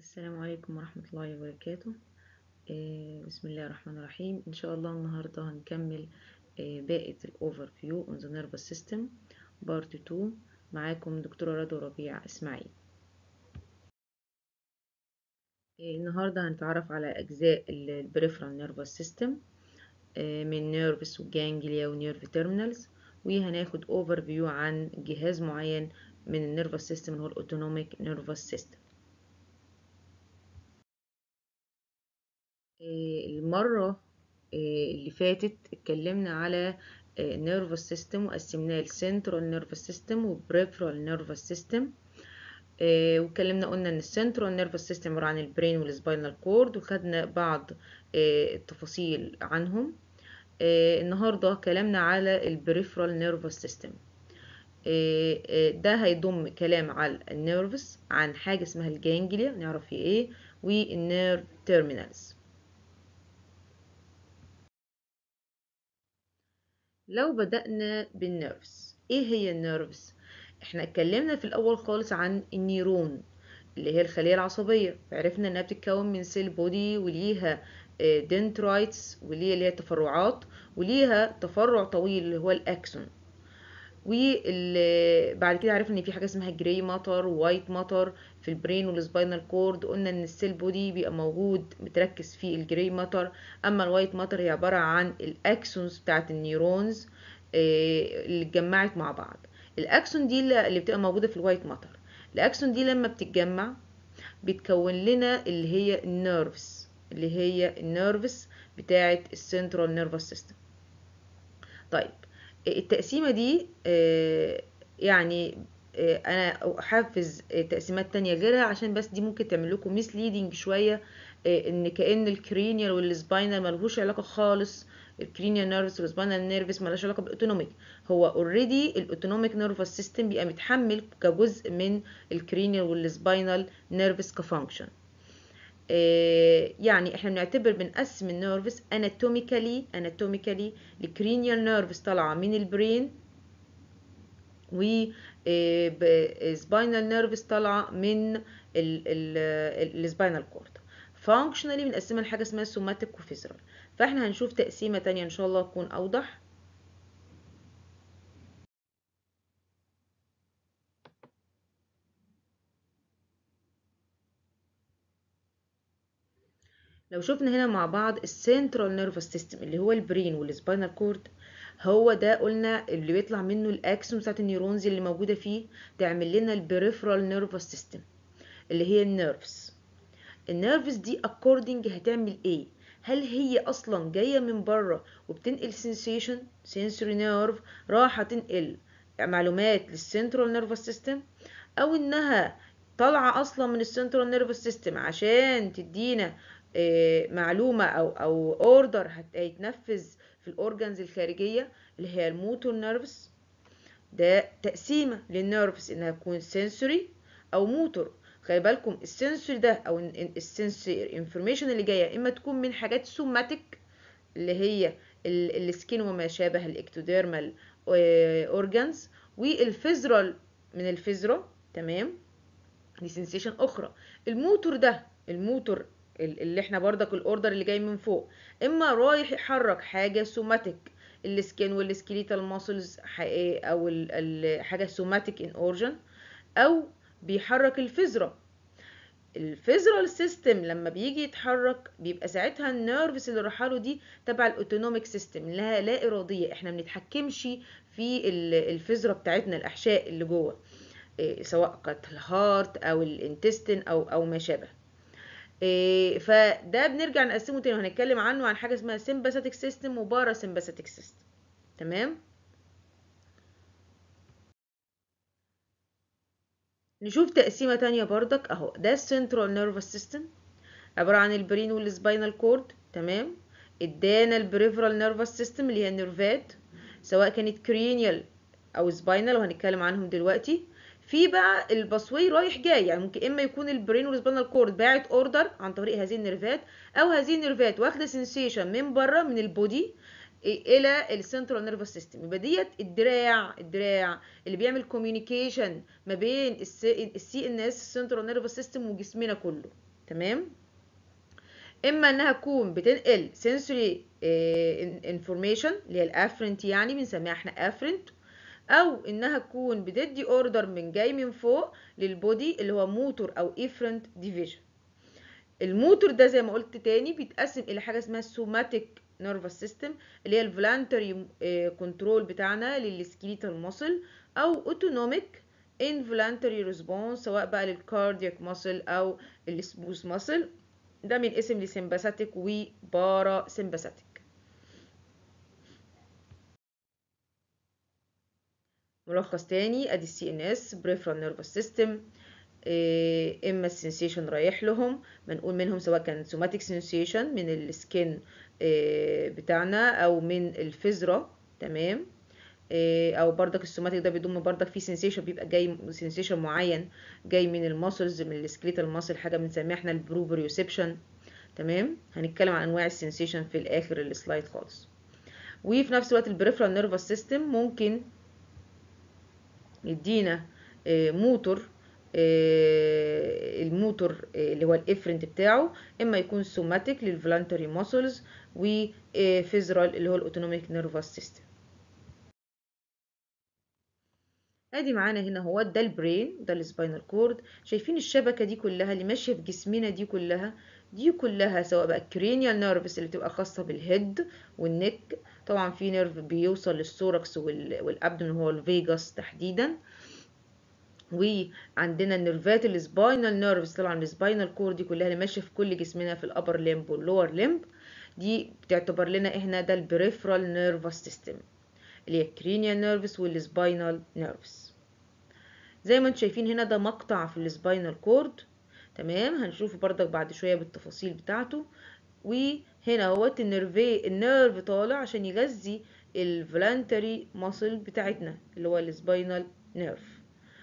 السلام عليكم ورحمة الله وبركاته آه، بسم الله الرحمن الرحيم إن شاء الله النهاردة هنكمل آه، باقي الأوفر فيو on the nervous system بارت 2 معاكم دكتورة رضوى ربيع إسماعيل آه، النهاردة هنتعرف على أجزاء البريفرال نيرفس سيستم من نيرفس وجانجليا ونيرف تيرمينالز وهناخد اوفر فيو عن جهاز معين من النيرفس سيستم اللي هو الاوتونوميك نيرفس سيستم المرة اللي فاتت اتكلمنا على نيرفس سيستم وقسمناه لسنترال نيرفس سيستم وبريفرال نيرفس سيستم واتكلمنا قلنا ان السنترال نيرفس سيستم عباره عن البرين والسباينال كورد وخدنا بعض التفاصيل عنهم النهارده كلامنا على البريفرال نيرفس سيستم ده هيضم كلام على النيرفس عن حاجه اسمها الجانجليا نعرف في ايه والنيرف تيرمينالز لو بدأنا بالنيرفز ايه هي النيرفز احنا اتكلمنا في الاول خالص عن النيرون اللي هي الخلية العصبية عرفنا انها بتتكون من سيل بودي وليها دنترايتس وليها ليها تفرعات وليها تفرع طويل اللي هو الاكسون وبعد كده عرفنا ان في حاجه اسمها جراي ماتر ووايت ماتر في البرين والسباينال كورد قلنا ان السيل بودي بيبقى موجود متركز في الجراي ماتر اما الوايت ماتر هي عباره عن الاكسونز بتاعت النيورونز اللي اتجمعت مع بعض الاكسون دي اللي بتبقى موجوده في الوايت ماتر الاكسون دي لما بتتجمع بتكون لنا اللي هي النيرفز اللي هي النيرفز بتاعه السنترال نيرفس سيستم طيب التقسيمة دي يعني أنا أحفز تقسيمات تانية غيرها عشان بس دي ممكن تعمل لكم misleading شوية إن كأن الكرينيال والسباينال ملهوش علاقة خالص الكرينيال نيرفس والسباينال نيرفس ملهاش علاقة بالأوتونوميك هو اوريدي الأوتونوميك نيرفس سيستم بيبقى متحمل كجزء من الكرينيال والسباينال نيرفس كفانكشن يعني احنا بنعتبر بنقسم النيرفز اناتوميكالي اناتوميكالي الكرينيال نيرفز طالعه من البرين و سباينال نيرفز طالعه من السباينال كورد فانكشنالي بنقسمها لحاجه اسمها سوماتيك وفيزرال فاحنا هنشوف تقسيمه تانية ان شاء الله تكون اوضح لو شفنا هنا مع بعض السنترال نيرفس سيستم اللي هو البرين والسباينال كورد هو ده قلنا اللي بيطلع منه الاكسون بتاعت النيورونز اللي موجوده فيه تعمل لنا البريفرال نيرفس سيستم اللي هي النيرفز النيرفز دي اكوردنج هتعمل ايه هل هي اصلا جايه من بره وبتنقل سensation sensory nerve راح تنقل معلومات للسنترال نيرفس سيستم او انها طالعه اصلا من السنترال نيرفس سيستم عشان تدينا معلومة أو أو أوردر هيتنفذ في الأورجنز الخارجية اللي هي الموتور نيرفز ده تقسيمة للنيرفز إنها تكون سنسوري أو موتور خلي بالكم السنسوري ده أو السنسوري انفورميشن اللي جاية إما تكون من حاجات سوماتيك اللي هي السكين وما شابه الاكتوديرمال اورجانز والفيزرال من الفيزرا تمام دي سنسيشن اخرى الموتور ده الموتور اللي احنا بردك الاوردر اللي جاي من فوق اما رايح يحرك حاجه سوماتيك السكين والسكيليتال ماسلز او حاجه سوماتيك ان اورجن او بيحرك الفيزرا الفيزرال سيستم لما بيجي يتحرك بيبقى ساعتها النيرفز اللي رايحه له دي تبع الاوتونوميك سيستم لها لا اراديه احنا ما بنتحكمش في الفيزرا بتاعتنا الاحشاء اللي جوه سواء كانت الهارت او الانتستين او او ما شابه إيه فده بنرجع نقسمه تاني وهنتكلم عنه عن حاجه اسمها سيمباثيك سيستم وبارا سيمباثيك سيستم تمام نشوف تقسيمه تانية بردك اهو ده السنترال نيرفس سيستم عباره عن البرين والسباينال كورد تمام ادانا البريفرال نيرفس سيستم اللي هي النيرفات سواء كانت كرينيال او سباينال وهنتكلم عنهم دلوقتي في بقى الباسوي رايح جاي يعني ممكن اما يكون البرين والسباينال كورد باعت اوردر عن طريق هذه النيرفات او هذه النيرفات واخده سنسيشن من بره من البودي الى السنترال نيرفس سيستم يبقى ديت الدراع الدراع اللي بيعمل كوميونيكيشن ما بين السي ان اس السنترال نيرفس سيستم وجسمنا كله تمام اما انها تكون بتنقل sensory انفورميشن اللي هي الافرنت يعني بنسميها احنا افرنت او انها تكون بتدي اوردر من جاي من فوق للبودي اللي هو موتور او افرنت ديفيجن الموتور ده زي ما قلت تاني بيتقسم الى حاجه اسمها السوماتيك نيرفس سيستم اللي هي الفولانتري كنترول بتاعنا للسكيليتال ماسل او اوتونوميك involuntary ريسبونس سواء بقى للكاردياك ماسل او السبوس ماسل ده من اسم لسمباثيك وبارا سمباثيك ملخص تاني ادي السي ان اس بريفرال نيرفس سيستم اما السنسيشن رايح لهم بنقول منهم سواء كان سوماتيك سنسيشن من السكين بتاعنا او من الفزرة تمام او بردك السوماتيك ده بيضم بردك فيه سنسيشن بيبقى جاي سنسيشن معين جاي من الماسلز من السكليتال ماسل حاجه بنسميها احنا البروبريوسبشن تمام هنتكلم عن انواع السنسيشن في الاخر السلايد خالص وفي نفس الوقت البريفرال نيرفس سيستم ممكن يدينا موتور الموتور اللي هو الافرنت بتاعه اما يكون سوماتيك للفولانتري ماسلز وفيزرال اللي هو الاوتونوميك نيرفس سيستم ادي معانا هنا هو ده البرين ده السباينال كورد شايفين الشبكه دي كلها اللي ماشيه في جسمنا دي كلها دي كلها سواء بقى الكرينيال نيرفس اللي بتبقى خاصه بالهيد والنك طبعا في نيرف بيوصل للثوركس والابدن هو الفيجاس تحديدا وعندنا النيرفات السباينال نيرفز طبعا السباينال كورد دي كلها اللي ماشيه في كل جسمنا في الابر ليمب واللور ليمب دي بتعتبر لنا احنا ده البريفرال نيرفس سيستم اللي هي الكرينيال نيرفس والسباينال نيرفس زي ما انتم شايفين هنا ده مقطع في السباينال كورد تمام هنشوفه بردك بعد شويه بالتفاصيل بتاعته وهنا اهوت النيرفي النيرف طالع عشان يغذي الفولانتري ماسل بتاعتنا اللي هو السباينال نيرف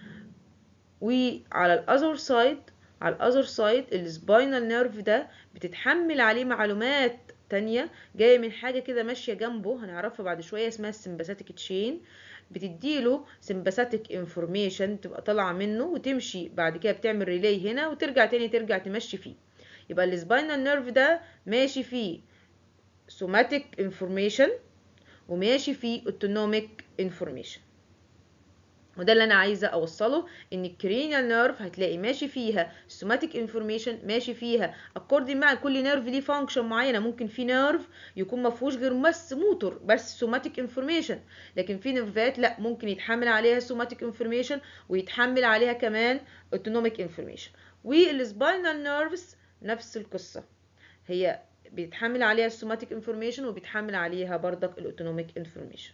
وعلى الاذر سايد على الاذر سايد السباينال نيرف ده بتتحمل عليه معلومات تانية جاية من حاجة كده ماشية جنبه هنعرفها بعد شوية اسمها السمباثيك تشين بتديله سمباثيك انفورميشن تبقى طالعة منه وتمشي بعد كده بتعمل ريلي هنا وترجع تاني ترجع تمشي فيه يبقى السباينال نيرف ده ماشي فيه سوماتيك انفورميشن وماشي فيه اوتونوميك انفورميشن وده اللي انا عايزه اوصله ان الكرينيال نيرف هتلاقي ماشي فيها سوماتيك انفورميشن ماشي فيها اكوردنج مع كل نيرف ليه فانكشن معينه ممكن في نيرف يكون ما فيهوش غير بس موتور بس سوماتيك انفورميشن لكن في نيرفات لا ممكن يتحمل عليها سوماتيك انفورميشن ويتحمل عليها كمان اوتونوميك انفورميشن والسباينال نيرفز نفس القصه هي بيتحمل عليها السوماتيك انفورميشن وبيتحمل عليها بردك الاوتونوميك انفورميشن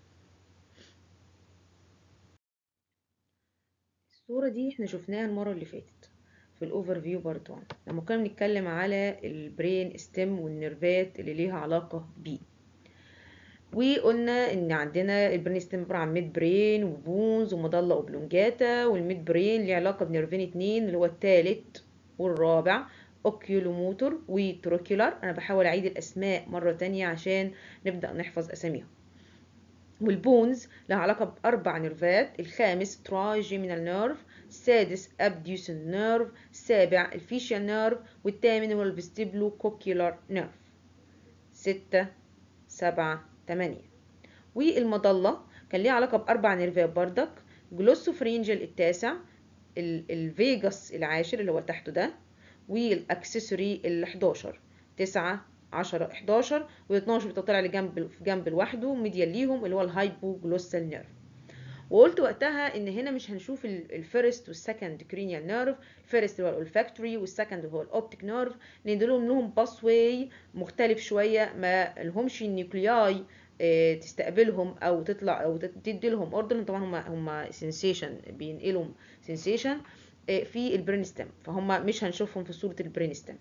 الصورة دي احنا شفناها المرة اللي فاتت في الاوفر فيو بارت 1 لما كنا بنتكلم على البرين ستيم والنيرفات اللي ليها علاقة بيه وقلنا ان عندنا البرين ستيم عبارة عن ميد برين وبونز ومضلة اوبلونجاتا والميد برين ليه علاقة بنيرفين اتنين اللي هو التالت والرابع اوكيولوموتور وتروكيولار انا بحاول اعيد الاسماء مرة تانية عشان نبدأ نحفظ اساميهم والبونز لها علاقة بأربع نيرفات الخامس ترايجيمينال نيرف السادس أبديوسن نيرف السابع الفيشيال نيرف والثامن هو الفيستيبلو كوكيولار نيرف ستة سبعة تمانية والمظلة كان ليها علاقة بأربع نيرفات بردك جلوسوفرينجل التاسع الفيجاس العاشر اللي هو تحته ده والأكسسوري ال 11 تسعة 10 11 وال12 بتطلع لجنب في جنب لوحده ميديال ليهم اللي هو الهايبوجلوسال نيرف وقلت وقتها ان هنا مش هنشوف الفيرست والسكند كرينيال نيرف الفيرست هو الاولفاكتوري والسكند هو الاوبتيك نيرف لان دول لهم باس واي مختلف شويه ما لهمش النيوكلياي تستقبلهم او تطلع او تدي لهم اوردر طبعا هم هم سنسيشن بينقلوا سنسيشن في البرين ستيم فهم مش هنشوفهم في صوره البرين ستيم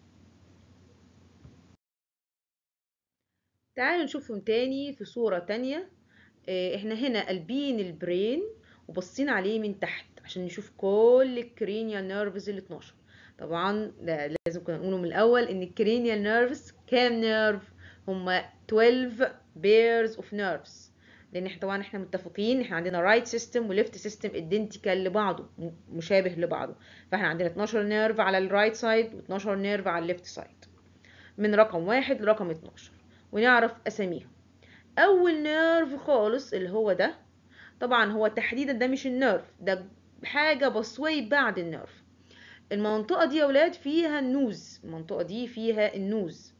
تعالوا نشوفهم تاني في صورة تانية احنا هنا قلبين البرين وبصين عليه من تحت عشان نشوف كل الكرينيال نيرفز ال 12 طبعا ده لازم كنا نقوله من الاول ان الكرينيال نيرفز كام نيرف هما 12 بيرز اوف نيرفز لان احنا طبعا احنا متفقين احنا عندنا رايت سيستم وليفت سيستم ادنتيكال لبعضه مشابه لبعضه فاحنا عندنا 12 نيرف على الرايت سايد و12 نيرف على الليفت سايد من رقم واحد لرقم 12 ونعرف اساميهم اول نيرف خالص اللي هو ده طبعا هو تحديدا ده مش النيرف ده حاجه بصوي بعد النيرف المنطقه دي يا ولاد فيها النوز المنطقه دي فيها النوز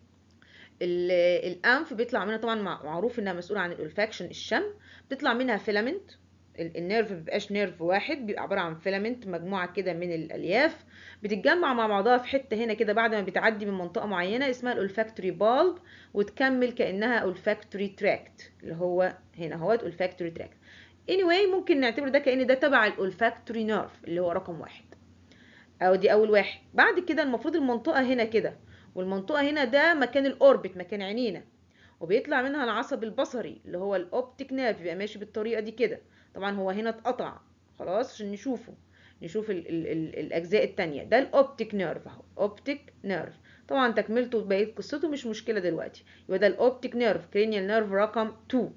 الانف بيطلع منها طبعا معروف انها مسؤوله عن الالفاكشن الشم بتطلع منها فيلامنت النيرف مبيبقاش نيرف واحد بيبقى عباره عن فيلامنت مجموعه كده من الالياف بتتجمع مع بعضها في حته هنا كده بعد ما بتعدي من منطقه معينه اسمها الالفاكتوري بالب وتكمل كانها الفاكتوري تراكت اللي هو هنا اهوت الفاكتوري تراكت anyway ممكن نعتبر ده كأن ده تبع الأولفاكتوري نيرف اللي هو رقم واحد أو دي أول واحد بعد كده المفروض المنطقة هنا كده والمنطقة هنا ده مكان الأوربت مكان عينينا وبيطلع منها العصب البصري اللي هو الأوبتيك نيرف بيبقى ماشي بالطريقة دي كده طبعا هو هنا اتقطع خلاص عشان نشوفه نشوف ال ال ال الأجزاء التانية ده الأوبتيك نيرف أهو أوبتيك نيرف طبعا تكملته بقية قصته مش مشكلة دلوقتي يبقى ده الأوبتيك نيرف كرينيال نيرف رقم 2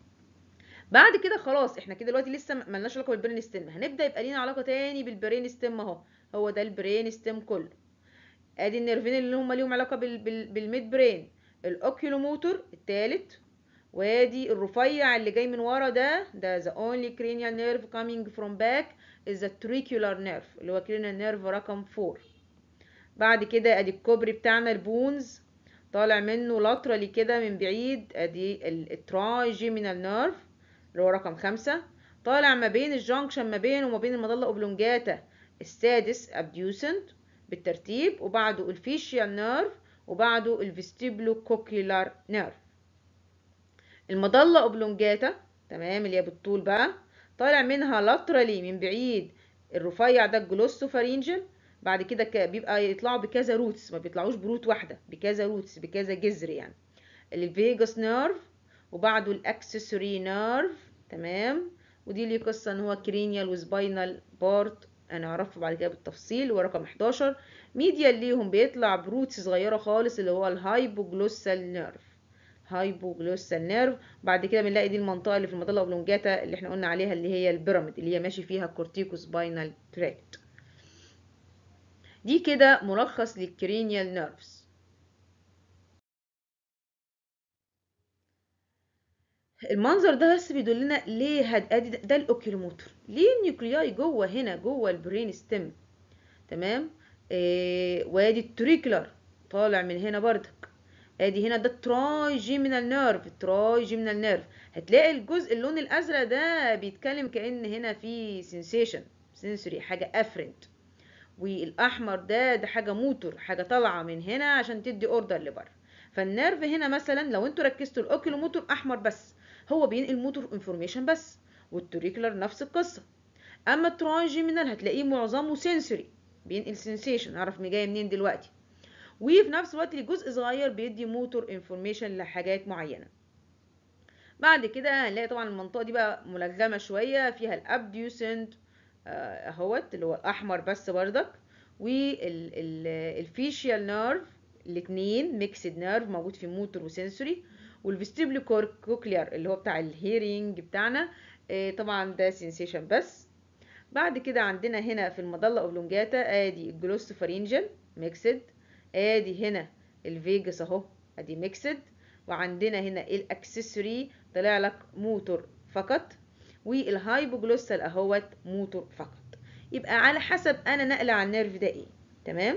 بعد كده خلاص احنا كده دلوقتي لسه ملناش علاقه بالبرين ستيم هنبدا يبقى لينا علاقه تاني بالبرين ستيم اهو هو ده البرين ستيم كله ادي النيرفين اللي هم ليهم علاقه بال بال بالميد برين الاوكيولوموتور الثالث وادي الرفيع اللي جاي من ورا ده ده the only cranial nerve coming from back is the tracheal nerve اللي هو cranial nerve رقم 4 بعد كده ادي الكوبري بتاعنا البونز طالع منه لاترالي كده من بعيد ادي الترايجيمينال نيرف اللي هو رقم خمسة طالع ما بين الجنكشن ما بينه وما بين المظلة اوبلونجاتا السادس ابديوسنت بالترتيب وبعده الفيشيال نيرف وبعده الفيستيبلو كوكيولار نيرف المظلة اوبلونجاتا تمام اللي هي بالطول بقى طالع منها لاترالي من بعيد الرفيع ده الجلوسوفارينجل بعد كده بيبقى يطلعوا بكذا روتس ما بيطلعوش بروت واحده بكذا روتس بكذا جذر يعني الفيجاس نيرف وبعده الاكسسوري نيرف تمام ودي ليه قصه ان هو كرينيال وسباينال بارت هنعرفه بعد كده بالتفصيل ورقم 11 ميديال ليهم بيطلع بروتس صغيره خالص اللي هو الهايبوجلوسال نيرف هايبوجلوسال نيرف بعد كده بنلاقي دي المنطقه اللي في المظله اوبلونجاتا اللي احنا قلنا عليها اللي هي البيراميد اللي هي ماشي فيها كورتيكو سباينال تراكت دي كده ملخص للكرينيال نيرفز المنظر ده بس بيدلنا ليه هد ادي ده, ده الاوكيلوموتر ليه النيوكلياي جوه هنا جوه البرين ستيم تمام آه وادي التريكلر طالع من هنا بردك ادي هنا ده الترايجيمينال نيرف الترايجيمينال نيرف هتلاقي الجزء اللون الازرق ده بيتكلم كان هنا في سensation سنسوري حاجه افرنت والاحمر ده ده حاجه موتور حاجه طالعه من هنا عشان تدي اوردر لبره فالنيرف هنا مثلا لو انتوا ركزتوا الاوكيلوموتور احمر بس هو بينقل موتور انفورميشن بس والتوريكولار نفس القصه اما الترايجيمينال هتلاقيه معظمه سنسوري بينقل سنسيشن نعرف جايه منين دلوقتي وفي نفس الوقت جزء صغير بيدي موتور انفورميشن لحاجات معينه بعد كده هنلاقي طبعا المنطقه دي بقى ملغمه شويه فيها الابديوسنت اهوت اللي هو الاحمر بس بردك والفيشيال نيرف الاثنين ميكسد نيرف موجود في موتور وسنسوري والفيستيبلو كوكليار اللي هو بتاع الهيرنج بتاعنا طبعا ده سنسيشن بس بعد كده عندنا هنا في المظله اوبلونجاتا ادي الجلوسوفارينجل ميكسد ادي هنا الفيجاس اهو ادي ميكسد وعندنا هنا الاكسسوري طلع لك موتور فقط والهايبوجلوسال اهوت موتور فقط يبقى على حسب انا نقله على النيرف ده ايه تمام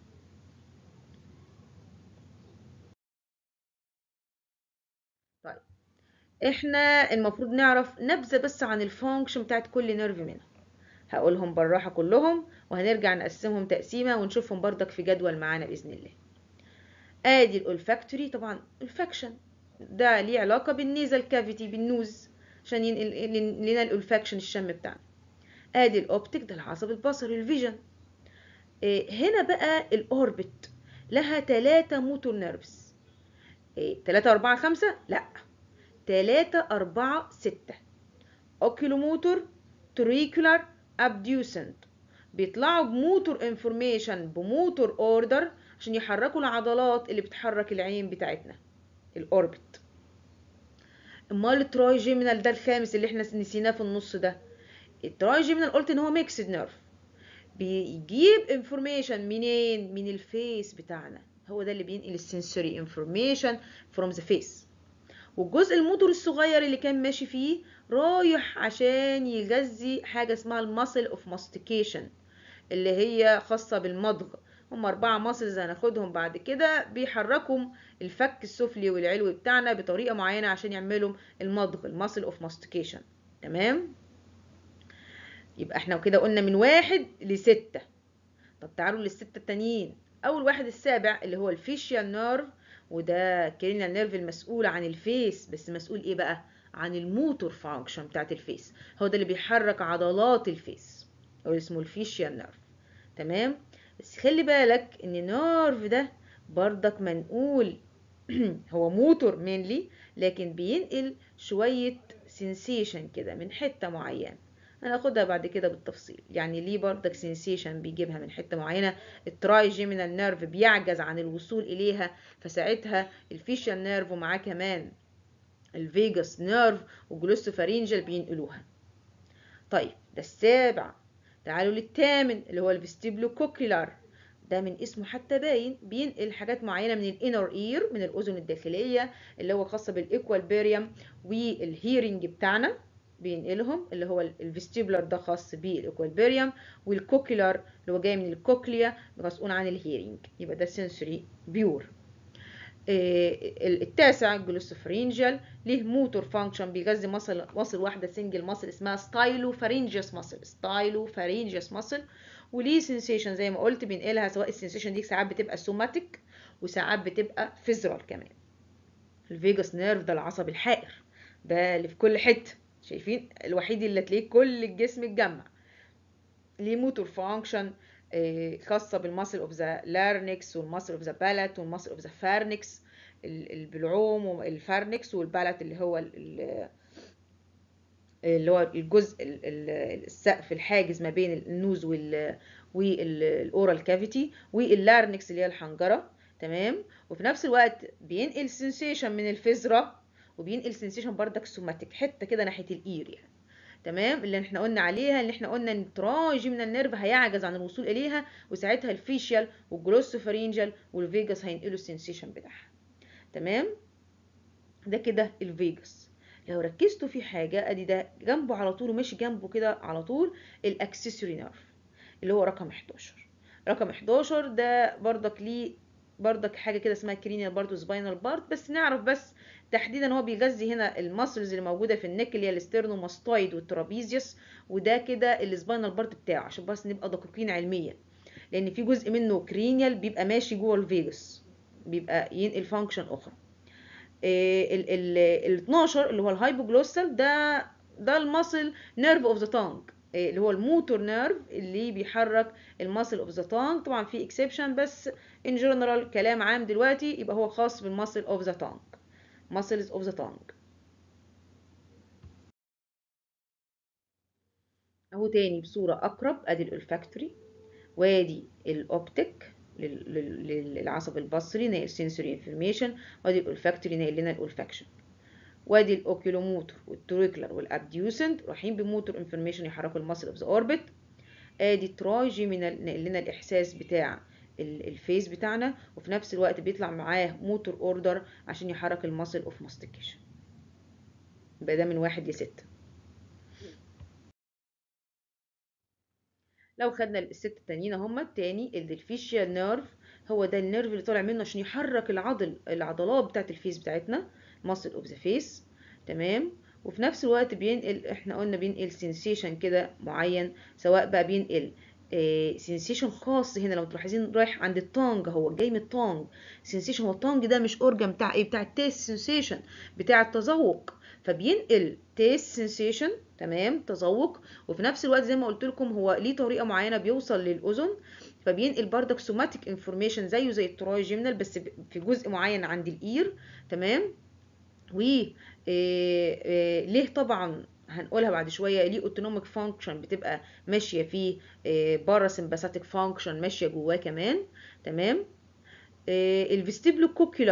طيب احنا المفروض نعرف نبذه بس عن الفانكشن بتاعت كل نيرف منهم هقولهم بالراحه كلهم وهنرجع نقسمهم تقسيمه ونشوفهم بردك في جدول معانا باذن الله ادي الاولفاكتوري طبعا الفاكشن ده ليه علاقه بالنيزل كافيتي بالنوز عشان ينقل لنا الالفاكشن الشم بتاعنا ادي الاوبتيك ده العصب البصري الفيجن إيه هنا بقى الاوربت لها ثلاثة موتور نيرفز إيه 3 4 5 لا 3 4 6 اوكيلوموتور تريكولار ابديوسنت بيطلعوا بموتور انفورميشن بموتور اوردر عشان يحركوا العضلات اللي بتحرك العين بتاعتنا الاوربت امال الترايجيمينال ده الخامس اللي احنا نسيناه في النص ده الترايجيمينال قلت ان هو ميكسد نيرف بيجيب انفورميشن منين من الفيس بتاعنا هو ده اللي بينقل السنسوري انفورميشن فروم ذا فيس والجزء الموتور الصغير اللي كان ماشي فيه رايح عشان يغذي حاجه اسمها الماسل اوف ماستيكيشن اللي هي خاصه بالمضغ هم أربعة ماسلز هناخدهم بعد كده بيحركوا الفك السفلي والعلوي بتاعنا بطريقة معينة عشان يعملوا المضغ الماسل اوف ماستيكيشن تمام يبقى احنا كده قلنا من واحد لستة طب تعالوا للستة التانيين أول واحد السابع اللي هو الفيشيال نيرف وده كرينال نيرف المسؤول عن الفيس بس مسؤول ايه بقى عن الموتور فانكشن بتاعت الفيس هو ده اللي بيحرك عضلات الفيس هو اسمه الفيشيال نيرف تمام بس خلي بالك ان النيرف ده بردك منقول هو موتور مينلي لكن بينقل شوية سنسيشن كده من حتة معينة هناخدها بعد كده بالتفصيل يعني ليه بردك سنسيشن بيجيبها من حته معينه الترايجيمينال نيرف بيعجز عن الوصول اليها فساعتها الفيشال نيرف ومعاه كمان الفيجاس نيرف وجلوسوفارينجل بينقلوها طيب ده السابع تعالوا للثامن اللي هو الفيستيبلو كوكيلار ده من اسمه حتى باين بينقل حاجات معينه من الانر اير من الاذن الداخليه اللي هو خاصه بالايكوال بيريم والهيرنج بتاعنا بينقلهم اللي هو الفيستيبولار ده خاص بالايكوالبيريم والكوكيلار اللي هو جاي من الكوكليا مسؤول عن الهيرنج يبقى ده سنسوري بيور التاسع الجلوسوفرينجال ليه موتور فانكشن بيغذي مصل مصل واحده سنجل مصل اسمها ستايلو فارينجيوس مصل ستايلو فارينجيوس مصل وليه سنسيشن زي ما قلت بينقلها سواء السنسيشن دي ساعات بتبقى سوماتيك وساعات بتبقى فيزرال كمان الفيجاس نيرف ده العصب الحائر ده اللي في كل حته شايفين الوحيد اللي تلاقيه كل الجسم اتجمع ليه موتور فانكشن خاصه بالماسل اوف ذا لارنكس والماسل اوف ذا بالات والماسل اوف ذا فارنكس البلعوم والفارنكس والبالات اللي هو اللي هو الجزء السقف الحاجز ما بين النوز وال والاورال كافيتي واللارنكس اللي هي الحنجره تمام وفي نفس الوقت بينقل سنسيشن من الفزره وبينقل سنسيشن بردك سوماتيك حته كده ناحيه الاير يعني تمام اللي احنا قلنا عليها اللي احنا قلنا ان التراجيمينال نيرف هيعجز عن الوصول اليها وساعتها الفيشيال والجلوسوفارينجال والفيجاس هينقلوا السنسيشن بتاعها تمام ده كده الفيجاس لو ركزتوا في حاجه ادي ده جنبه على طول وماشي جنبه كده على طول الاكسسوري نيرف اللي هو رقم 11 رقم 11 ده بردك ليه بردك حاجه كده اسمها كرينيال بارت وسباينال بارت بس نعرف بس تحديدا هو بيغذي هنا الماسلز اللي موجوده في النك اللي هي الاسترنوماستويد والترابيزيوس وده كده السباينال بارت بتاعه عشان بس نبقى دقيقين علميا لان في جزء منه كرينيال بيبقى ماشي جوه الفيجاس بيبقى ينقل فانكشن اخرى ال 12 اللي هو الهايبوجلوسال ده ده الماسل نيرف اوف ذا تانج اللي هو الموتور نيرف اللي بيحرك الماسل اوف ذا تانج طبعا في اكسبشن بس ان جنرال كلام عام دلوقتي يبقى هو خاص بالماسل اوف ذا تانج muscles of the tongue اهو تاني بصورة اقرب ادي الالفاكتوري وادي الاوبتيك للعصب البصري ناقل sensory information وادي الالفاكتوري ناقل لنا الالفاكشن وادي الاوكيلوموتور والتوريكولار والابديوسنت رايحين بموتور انفورميشن يحركوا الماسل اوف ذا اوربت ادي الترايجيمينال ناقل لنا الاحساس بتاع الفيس بتاعنا وفي نفس الوقت بيطلع معاه موتور اوردر عشان يحرك الماسل اوف ماستيكيشن يبقى ده من واحد لستة لو خدنا الست التانيين هما التاني الفيشيال نيرف هو ده النيرف اللي طالع منه عشان يحرك العضل العضلات بتاعت الفيس بتاعتنا ماسل اوف ذا فيس تمام وفي نفس الوقت بينقل احنا قلنا بينقل سنسيشن كده معين سواء بقى بينقل سنسيشن خاص هنا لو تلاحظين رايح عند التانج هو جاي من التانج سنسيشن هو التانج ده مش اورجان بتاع ايه بتاع التيست سنسيشن بتاع التذوق فبينقل تيست سنسيشن تمام تذوق وفي نفس الوقت زي ما قلت لكم هو ليه طريقه معينه بيوصل للاذن فبينقل بردك سوماتيك انفورميشن زيه زي الترايجيمنال بس في جزء معين عند الاير تمام و ليه طبعا هنقولها بعد شويه ليه اوتونوميك فانكشن بتبقى ماشيه فيه بارا سمباثيك فانكشن ماشيه جواه كمان تمام الفيستيبلو كوكيولار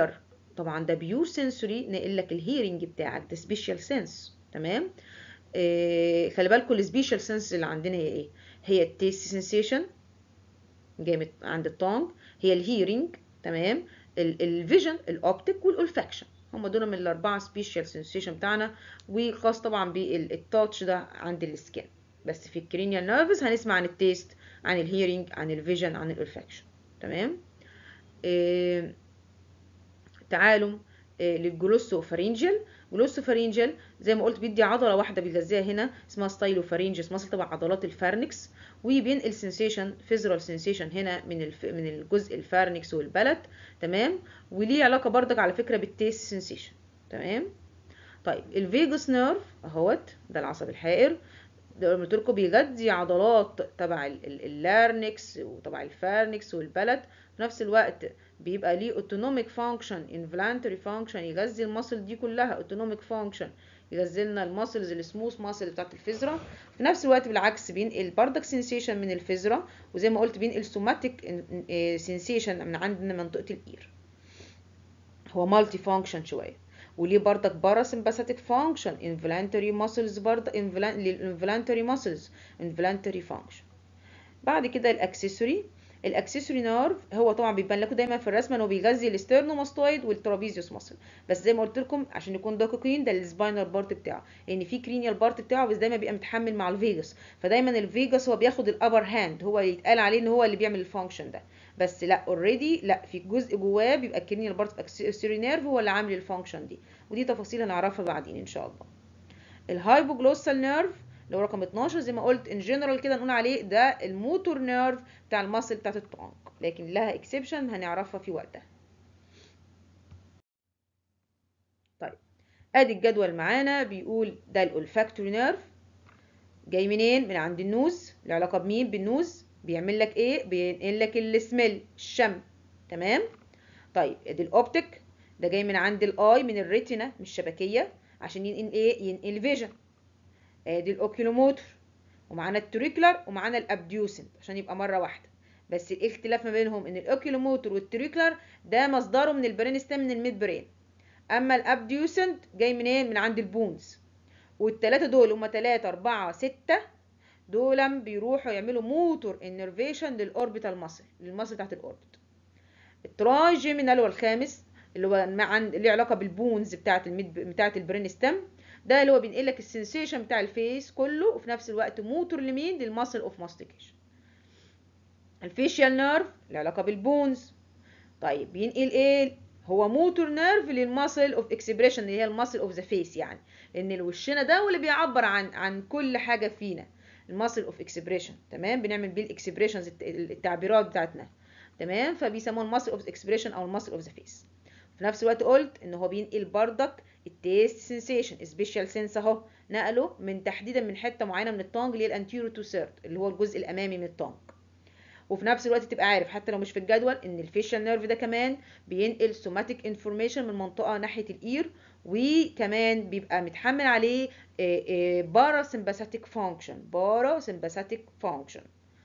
طبعا ده بيور سنسوري نقل لك الهيرنج بتاعك ده سبيشال سنس تمام إيه خلي بالكم السبيشال سنس اللي عندنا هي ايه هي التيست سنسيشن جاي عند التونج هي الهيرنج تمام الفيجن الاوبتيك والاولفاكشن هم دول من الاربعه سبيشال سنسيشن بتاعنا وخاص طبعا بالتاتش ده عند السكين بس في الكرينيال نيرفز هنسمع عن التيست عن الهيرنج عن الفيجن عن الاولفاكشن تمام إيه تعالوا إيه للجلوسوفارينجل جلوسوفارينجل زي ما قلت بيدي عضله واحده بيغذيها هنا اسمها ستايلوفارينجس مصل طبعا عضلات الفارنكس وبينقل سنسيشن فيزرال سنسيشن هنا من الف... من الجزء الفارنكس والبلد تمام وليه علاقه بردك على فكره بالتيست سنسيشن تمام طيب الفيجاس نيرف اهوت ده العصب الحائر ده قلت لكم بيغذي عضلات تبع اللارنكس وتبع الفارنكس والبلد في نفس الوقت بيبقى ليه اوتونوميك فانكشن انفلانتري فانكشن يغذي المصل دي كلها اوتونوميك فانكشن يغذي لنا الماسلز السموث ماسل بتاعت الفيزرا في نفس الوقت بالعكس بينقل بردك سنسيشن من الفيزرا وزي ما قلت بينقل سوماتيك سنسيشن من عندنا منطقه الاير هو مالتي فانكشن شويه وليه بردك باراسمباثيك فانكشن انفلانتري ماسلز بردك للانفلانتري ماسلز انفلانتري فانكشن بعد كده الاكسسوري الاكسسوري نيرف هو طبعا بيبان لكم دايما في الرسمه انه بيغذي الاسترنوماستويد والترابيزيوس ماسل بس زي ما قلت لكم عشان نكون دقيقين ده السباينال بارت بتاعه لان يعني في كرينيال بارت بتاعه بس دايما بيبقى متحمل مع الفيجاس فدايما الفيجاس هو بياخد الابر هاند هو اللي يتقال عليه ان هو اللي بيعمل الفانكشن ده بس لا اوريدي لا في جزء جواه بيبقى الكرينيال بارت اكسسوري نيرف هو اللي عامل الفانكشن دي ودي تفاصيل هنعرفها بعدين ان شاء الله الهايبوجلوسال نيرف اللي هو رقم 12 زي ما قلت ان جنرال كده نقول عليه ده الموتور نيرف بتاع الماسل بتاعت التونج لكن لها اكسبشن هنعرفها في وقتها طيب ادي الجدول معانا بيقول ده الاولفاكتوري نيرف جاي منين من عند النوز له علاقه بمين بالنوز بيعمل لك ايه بينقل لك السميل الشم تمام طيب ادي الاوبتيك ده جاي من عند الاي من الريتنا من الشبكيه عشان ينقل ايه ينقل فيجن ادي الاوكيلوموتر ومعانا التريكلر ومعانا الابديوسنت عشان يبقى مره واحده بس الاختلاف ما بينهم ان الاوكيلوموتر والتريكلر ده مصدره من البرين ستام من الميد برين اما الابديوسنت جاي منين من عند البونز والتلاتة دول هما تلاتة أربعة ستة دول بيروحوا يعملوا موتور انرفيشن للاوربيتال ماسل للماسل بتاعت الاوربت التراي جيمينال والخامس اللي هو مع اللي علاقه بالبونز بتاعت الميد بتاعت البرين ستام ده اللي هو بينقل لك السنسيشن بتاع الفيس كله وفي نفس الوقت موتور لمين للماسل اوف ماستيكيشن الفيشيال نيرف له علاقه بالبونز طيب بينقل ايه هو موتور نيرف للماسل اوف اكسبريشن اللي هي الماسل اوف ذا فيس يعني لان الوشنا ده هو اللي بيعبر عن عن كل حاجه فينا الماسل اوف اكسبريشن تمام بنعمل بيه الاكسبريشنز التعبيرات بتاعتنا تمام فبيسموه الماسل اوف اكسبريشن او الماسل اوف ذا فيس في نفس الوقت قلت ان هو بينقل بردك التيست سنسيشن سبيشال سنس اهو نقله من تحديدا من حته معينه من التونج اللي هي الانتيرو تو سيرت اللي هو الجزء الامامي من التونج وفي نفس الوقت تبقى عارف حتى لو مش في الجدول ان الفيشال نيرف ده كمان بينقل سوماتيك انفورميشن من منطقه ناحيه الاير وكمان بيبقى متحمل عليه بارا سمباثيك فانكشن بارا سمباثيك فانكشن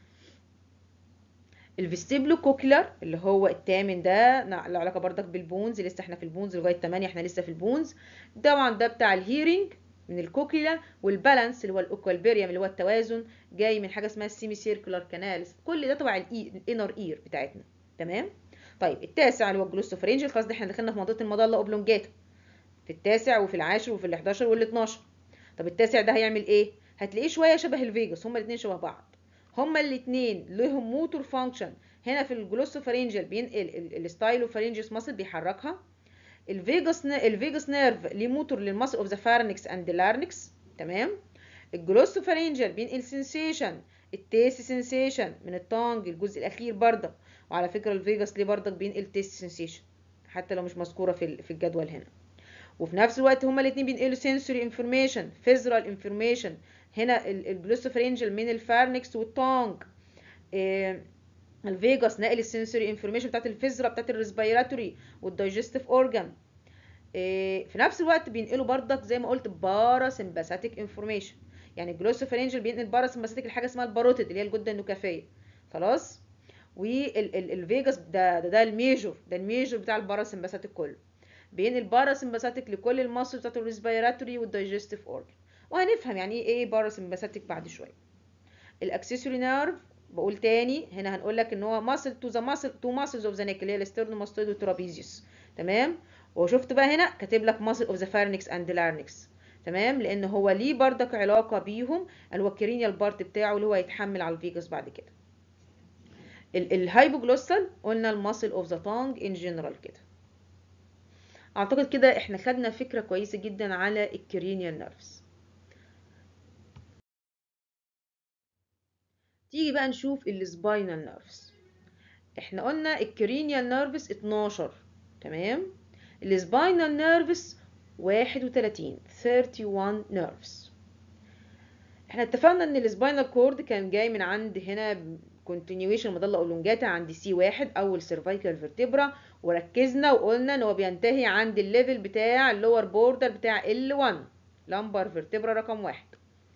الفيستيبلو كوكلر اللي هو الثامن ده له علاقه بردك بالبونز لسه احنا في البونز لغايه 8 احنا لسه في البونز طبعا ده بتاع الهيرنج من الكوكليا والبالانس اللي هو الاوكوالبيريم اللي هو التوازن جاي من حاجه اسمها السيمي سيركولار كانالز كل ده تبع الانر اير بتاعتنا تمام طيب التاسع اللي هو الجلوستوفرينجل خلاص ده احنا دخلنا في منطقه المظله اوبلونجاتا في التاسع وفي العاشر وفي ال11 وال12 طب التاسع ده هيعمل ايه هتلاقيه شويه شبه الفيجاس هما الاثنين شبه بعض هما الاثنين لهم موتور فانكشن هنا في الجلوسوفارينجل بينقل الستايلوفارينجس ماسل بيحركها الفيجاس الفيجاس نيرف ليه موتور للماسل اوف ذا فارنكس اند لارنكس تمام الجلوسوفارينجل بينقل سنسيشن التيست سنسيشن من التانج الجزء الاخير بردك وعلى فكره الفيجاس ليه بردك بينقل تيست سنسيشن حتى لو مش مذكوره في في الجدول هنا وفي نفس الوقت هما الاثنين بينقلوا سنسوري انفورميشن فيزرال انفورميشن هنا الجلوسوفرينجل من الفارنكس والتونج إيه الفيجاس نقل السنسوري انفورميشن بتاعت الفيزرا بتاعت الريسبيراتوري والدايجستيف اورجان إيه في نفس الوقت بينقلوا بردك زي ما قلت بارا سمباثيك انفورميشن يعني الجلوسوفرينجل بينقل بارا سمباثيك لحاجه اسمها الباروتيد اللي هي الجده النكافيه خلاص والفيجاس ده ده, ده الميجور ده الميجور بتاع البارا سمباثيك كله بين الباراسمباثيك لكل المصل بتاعت الريسبيراتوري والدايجستيف اورجن وهنفهم يعني ايه باراسمباثيك بعد شويه الاكسسوري نيرف بقول تاني هنا هنقول لك ان هو ماسل تو ذا ماسل تو ماسلز اوف ذا نيك اللي هي الاسترنوماستويد والترابيزيوس تمام وشفت بقى هنا كاتب لك ماسل اوف ذا فارنكس اند لارنكس تمام لان هو ليه بردك علاقه بيهم الوكرينيال بارت بتاعه اللي هو هيتحمل على الفيجاس بعد كده الهايبوجلوسال قلنا الماسل اوف ذا تونج ان جنرال كده اعتقد كده احنا خدنا فكره كويسه جدا على الكرينيال نيرفز تيجي بقى نشوف السباينال نيرفز احنا قلنا الكرينيال نيرفز 12 تمام السباينال نيرفز 31 31 نيرفز احنا اتفقنا ان السباينال كورد كان جاي من عند هنا كونتينيويشن مضله اولونجاتا عند سي واحد اول سيرفايكال فيرتبرا وركزنا وقلنا ان هو بينتهي عند الليفل بتاع اللور بوردر بتاع ال1 لامبر فيرتبرا رقم واحد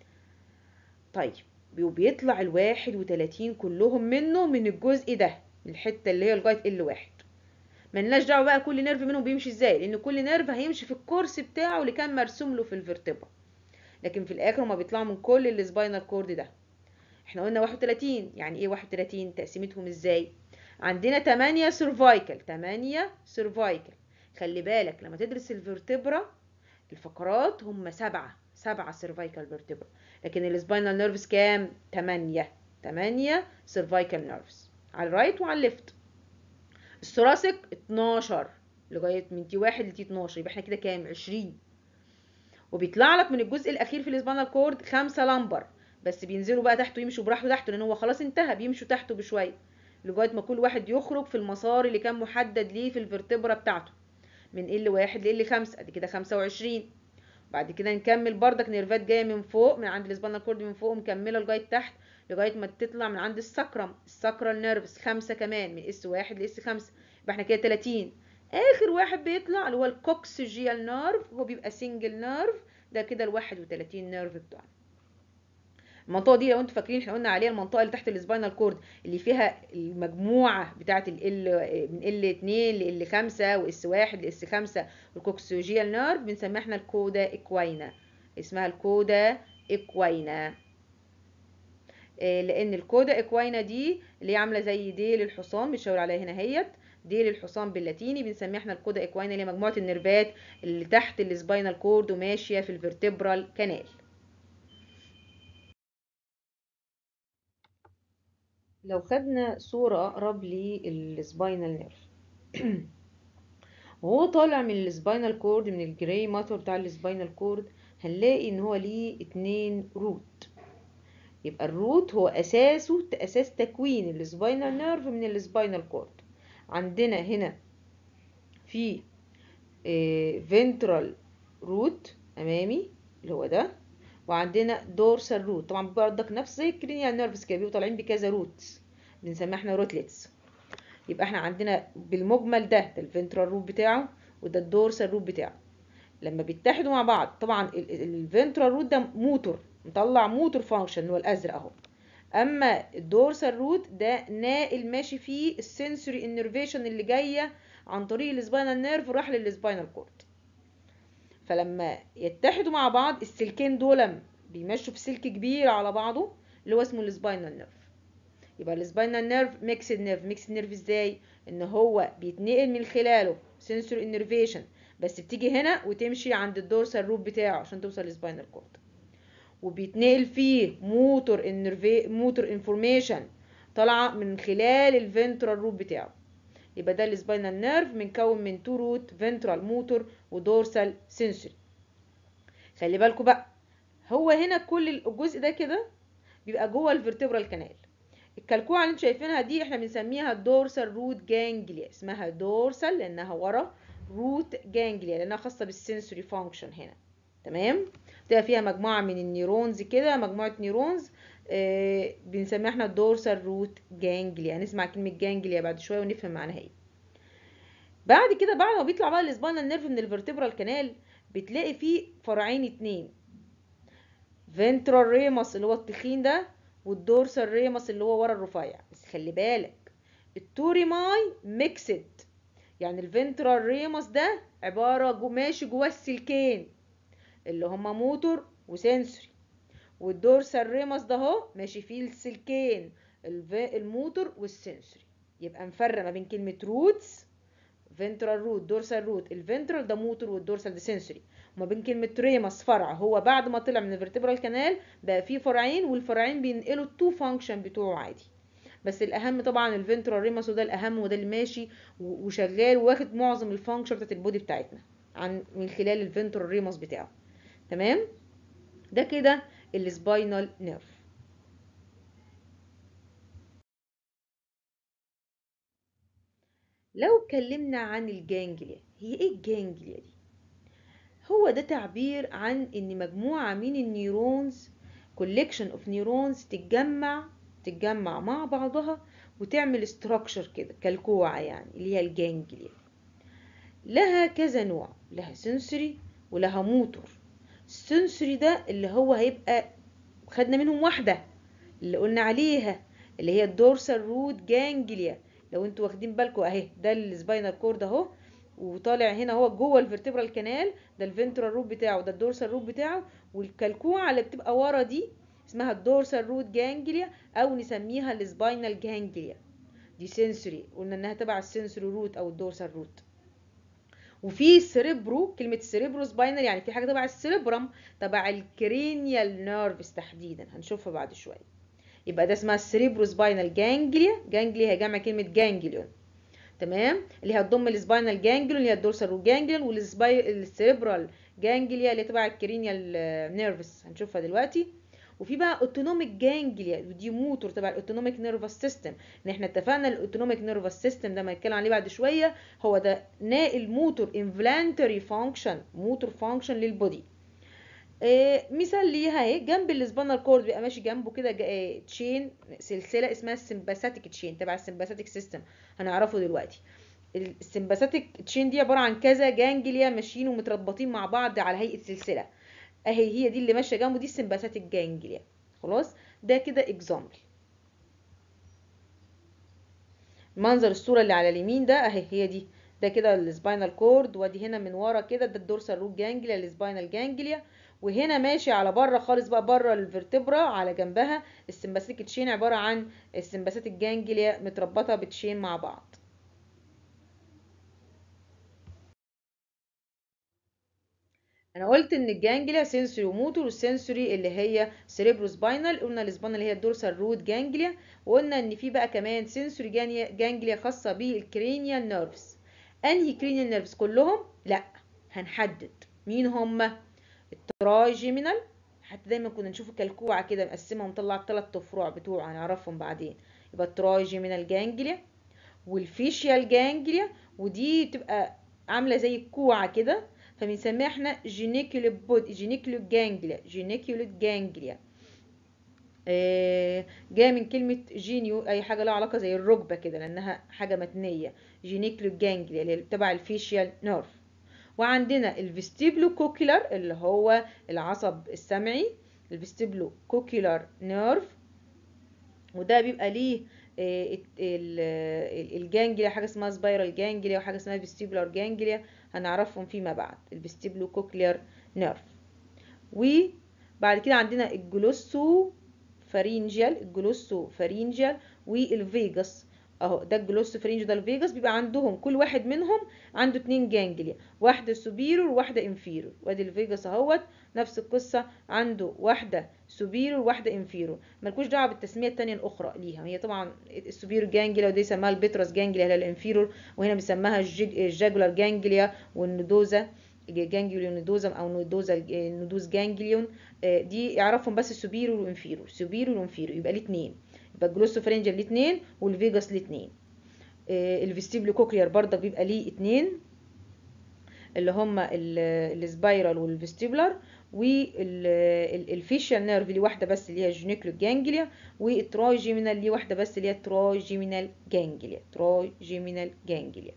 طيب وبيطلع الواحد وتلاتين كلهم منه من الجزء ده من الحته اللي هي لغايه ال واحد ملناش دعوه بقى كل نيرف منهم بيمشي ازاي لان كل نيرف هيمشي في الكورس بتاعه اللي كان مرسوم له في الفرتبرا لكن في الاخر هما بيطلعوا من كل السباينال كورد ده احنا قلنا 31 يعني ايه 31 تقسيمتهم ازاي عندنا 8 سيرفايكال 8 سيرفايكال خلي بالك لما تدرس الفرتبرا الفقرات هم سبعة سبعة سيرفايكال فيرتبرا لكن السباينال نيرفز كام 8 8 سيرفايكال نيرفز على الرايت وعلى الليفت الثوراسيك 12 لغايه من تي 1 لتي 12 يبقى احنا كده كام 20 وبيطلع لك من الجزء الاخير في السباينال كورد خمسة لمبر بس بينزلوا بقى تحته يمشوا براحته تحته لان هو خلاص انتهى بيمشوا تحته بشويه لغايه ما كل واحد يخرج في المسار اللي كان محدد ليه في الفرتبرا بتاعته من ال واحد ل خمسة ادي كده 25 بعد كده نكمل بردك نيرفات جايه من فوق من عند السباينال كورد من فوق مكمله لغايه تحت لغايه ما تطلع من عند السكرم السكرال نيرفز خمسة كمان من اس واحد لاس خمسة يبقى احنا كده 30 اخر واحد بيطلع اللي هو الكوكسجيال نيرف هو بيبقى سنجل نيرف ده كده ال 31 نيرف بتوعنا المنطقه دي لو انتوا فاكرين احنا قلنا عليها المنطقه اللي تحت السباينال كورد اللي فيها المجموعه بتاعه ال من ال 2 ل ال 5 واس 1 لاس 5 والكوكسوجيال نيرف بنسميها احنا الكودا اكوينا اسمها الكودا اكوينا لان الكودا اكوينا دي اللي هي عامله زي ديل الحصان بتشاور عليها هنا اهيت ديل الحصان باللاتيني بنسميها احنا الكودا اكوينا اللي هي مجموعه النيرفات اللي تحت السباينال كورد وماشيه في الفرتبرال كانال لو خدنا صورة أقرب للسباينال نيرف وهو طالع من السباينال كورد من الجراي ماتر بتاع السباينال كورد هنلاقي ان هو ليه اتنين روت يبقى الروت هو اساسه اساس تكوين السباينال نيرف من السباينال كورد عندنا هنا في فنترال روت امامي اللي هو ده وعندنا دورسال روت طبعا بردك نفس زي الكرينيال نيرفز كده بيبقوا طالعين بكذا روتس بنسميها احنا روتلتس يبقى احنا عندنا بالمجمل ده ده الفنترال روت بتاعه وده الدورسال روت بتاعه لما بيتحدوا مع بعض طبعا الفنترال روت ده موتور مطلع موتور فانكشن اللي هو الازرق اهو اما الدورسال روت ده ناقل ماشي فيه السنسوري انرفيشن اللي جايه عن طريق السباينال نيرف وراح للسباينال كورد فلما يتحدوا مع بعض السلكين دول بيمشوا في سلك كبير على بعضه اللي هو اسمه السباينال نيرف يبقى السباينال نيرف ميكسد نيرف ميكسد نيرف ازاي ان هو بيتنقل من خلاله سنسور انرفيشن بس بتيجي هنا وتمشي عند الدورسال روت بتاعه عشان توصل للسباينال كورد وبيتنقل فيه موتور انرفي موتور انفورميشن طالعه من خلال الفنترال روت بتاعه يبقى ده السباينال نيرف مكون من تو روت فنترال موتور ودورسال سنسوري خلي بالكم بقى هو هنا كل الجزء ده كده بيبقى جوه الفرتبرال كانال الكلكوعه اللي انتوا شايفينها دي احنا بنسميها دورسال روت جانجليا اسمها دورسال لانها ورا روت جانجليا لانها خاصه بالسنسوري فانكشن هنا تمام تبقى فيها مجموعه من النيورونز كده مجموعه نيورونز آه بنسميها احنا الدورسال روت جانجليا هنسمع كلمه جانجليا بعد شويه ونفهم معناها ايه بعد كده بعد ما بيطلع بقى السباينال نيرف من الفرتبرال كانال بتلاقي فيه فرعين اتنين فنترال ريمس اللي هو التخين ده والدورسال ريمس اللي هو ورا الرفيع بس خلي بالك التوريماي ميكسد يعني الفنترال ريموس ده عباره جو ماشي جوه السلكين اللي هما موتور وسنسوري والدورسال ريموس ده اهو ماشي فيه السلكين الموتور والسنسوري يبقى مفرق ما بين كلمه روتس فنترال روت دورسال روت الفنترال ده موتور والدورسال ده سنسوري وما بين كلمه ريمس فرع هو بعد ما طلع من الفرتبرال كانال بقى فيه فرعين والفرعين بينقلوا التو فانكشن بتوعه عادي بس الاهم طبعا الفنترال ريمس وده الاهم وده اللي ماشي وشغال واخد معظم الفانكشن بتاعت البودي بتاعتنا عن من خلال الفنترال ريمس بتاعه تمام ده كده السباينال نيرف لو اتكلمنا عن الجانجليا هي ايه الجانجليا دي هو ده تعبير عن ان مجموعة من النيورونز collection of neurons تتجمع تتجمع مع بعضها وتعمل structure كده كالكوعة يعني اللي هي الجانجليا لها كذا نوع لها سنسوري ولها موتور السنسوري ده اللي هو هيبقى خدنا منهم واحدة اللي قلنا عليها اللي هي الدورسال روت جانجليا لو انتوا واخدين بالكم اهي ده السباينال كورد اهو وطالع هنا هو جوه الفرتبرال كانال ده الفنترال روت بتاعه ده الدورسال روت بتاعه والكلكوعه اللي بتبقى ورا دي اسمها الدورسال روت جانجليا او نسميها السباينال جانجليا دي سنسوري قلنا انها تبع السنسوري روت او الدورسال روت وفي السريبرو كلمة السريبرو سباينال يعني في حاجة تبع السريبرم تبع الكرينيال نيرفز تحديدا هنشوفها بعد شوية يبقى ده اسمها السريبرو سباينال جانجليا جانجليا هي جمع كلمة جانجليون تمام اللي هتضم السباينال جانجليون اللي هي الدورسال روت جانجليون والسريبرال جانجليا اللي تبع الكرينيال نيرفز هنشوفها دلوقتي وفي بقى اوتونوميك جانجليا ودي موتور تبع الاوتونوميك نيرفس سيستم ان احنا اتفقنا الاوتونوميك نيرفس سيستم ده ما نتكلم عليه بعد شويه هو ده ناقل موتور انفلانتري فانكشن موتور فانكشن للبودي إيه مثال ليها اهي جنب السبانال كورد بيبقى ماشي جنبه كده إيه تشين سلسله اسمها السمباثيك تشين تبع السمباثيك سيستم هنعرفه دلوقتي السمباثيك تشين دي عباره عن كذا جانجليا ماشيين ومتربطين مع بعض على هيئه سلسله اهي هي دي اللي ماشيه جنبه دي السمباثيك جانجليا خلاص ده كده اكزامبل منظر الصوره اللي على اليمين ده اهي هي دي ده كده السباينال كورد وادي هنا من ورا كده ده الدورسال روت جانجليا السباينال جانجليا وهنا ماشي على بره خالص بقى بره الفرتبرا على جنبها السمباثيك تشين عباره عن السمباثيك جانجليا متربطه بتشين مع بعض انا قلت ان الجانجليا سنسوري وموتور والسنسوري اللي هي سيريبرو سباينال قلنا السباينال اللي هي الدورسال روت جانجليا وقلنا ان في بقى كمان سنسوري جانجليا خاصه بالكرينيال نيرفز انهي كرينيال نيرفز كلهم لا هنحدد مين هم التراجيمينال حتى دايما كنا نشوف كالكوعه كده مقسمه ومطلع الثلاث فروع بتوعه هنعرفهم بعدين يبقى التراجيمينال جانجليا والفيشيال جانجليا ودي بتبقى عامله زي الكوعه كده فبنسميها احنا جينيكولو بود جينيكولو جانجليا جينيكولو جانجليا آه جايه من كلمه جينيو اي حاجه لها علاقه زي الركبه كده لانها حاجه متنيه جينيكولو جانجليا اللي تبع الفيشيال نيرف وعندنا الفيستيبلو كوكيلر اللي هو العصب السمعي الفيستيبلو كوكيلر نيرف وده بيبقى ليه الجانجليا حاجه اسمها سبايرال جانجليا وحاجه اسمها فيستيبولار جانجليا هنعرفهم فيما بعد الفيستيبلو كوكلير نيرف وبعد كده عندنا الجلوسو فارينجيال الجلوسو فارينجيال والفيجاس اهو ده الجلوسو فارينجيال ده الفيجاس بيبقى عندهم كل واحد منهم عنده اتنين جانجليا واحده سوبيرور وواحده انفيرور وادي الفيجاس اهوت نفس القصه عنده واحده سوبيرور وواحده انفيرور مالكوش دعوه بالتسميه الثانيه الاخرى ليها هي طبعا السوبيرور جانجليا ودي يسموها البيترس جانجليا اللي الانفيرور وهنا بيسموها الجاجولار جانجليا والندوزا جانجليون ندوزم او ندوزا ندوز جانجليون دي يعرفهم بس السوبيرور والانفيرور سوبيرور وانفيرور يبقى الاثنين يبقى الجلوسوفرنجل الاثنين والفيجاس الاثنين الفيستيبلو كوكلير برضك بيبقى ليه اثنين اللي هما السبايرال والفيستيبولار والفيشال نيرف ليه واحده بس اللي هي الجينيكلو جانجليا والتراجيمينال ليه واحده بس اللي هي التراجيمينال جانجليا تراجيمينال جانجليا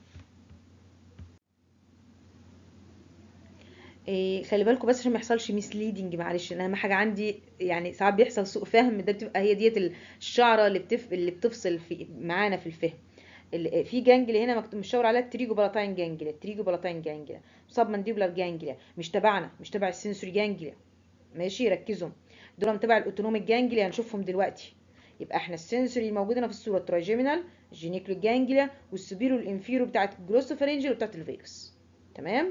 إيه خلي بالكم بس عشان ما يحصلش ميسليدنج معلش انا اهم حاجه عندي يعني ساعات بيحصل سوء فهم ده بتبقى هي ديت الشعره اللي بتف... اللي بتفصل في معانا في الفهم ال- في جانجليا هنا مكتوب مشاور عليها التريجو بلاتاين جانجليا التريجو بلاتاين جانجليا سب مانديبولار جانجليا مش تبعنا مش تبع السنسوري جانجليا ماشي ركزوا دول تبع الاوتونوميك جانجليا هنشوفهم دلوقتي يبقى احنا السنسوري الموجوده هنا في الصوره الترايجيمينال الجينيكلو جانجليا والسوبيرو الانفيرو بتاعت الجلوسوفارينجل وبتاعت الفيجاس تمام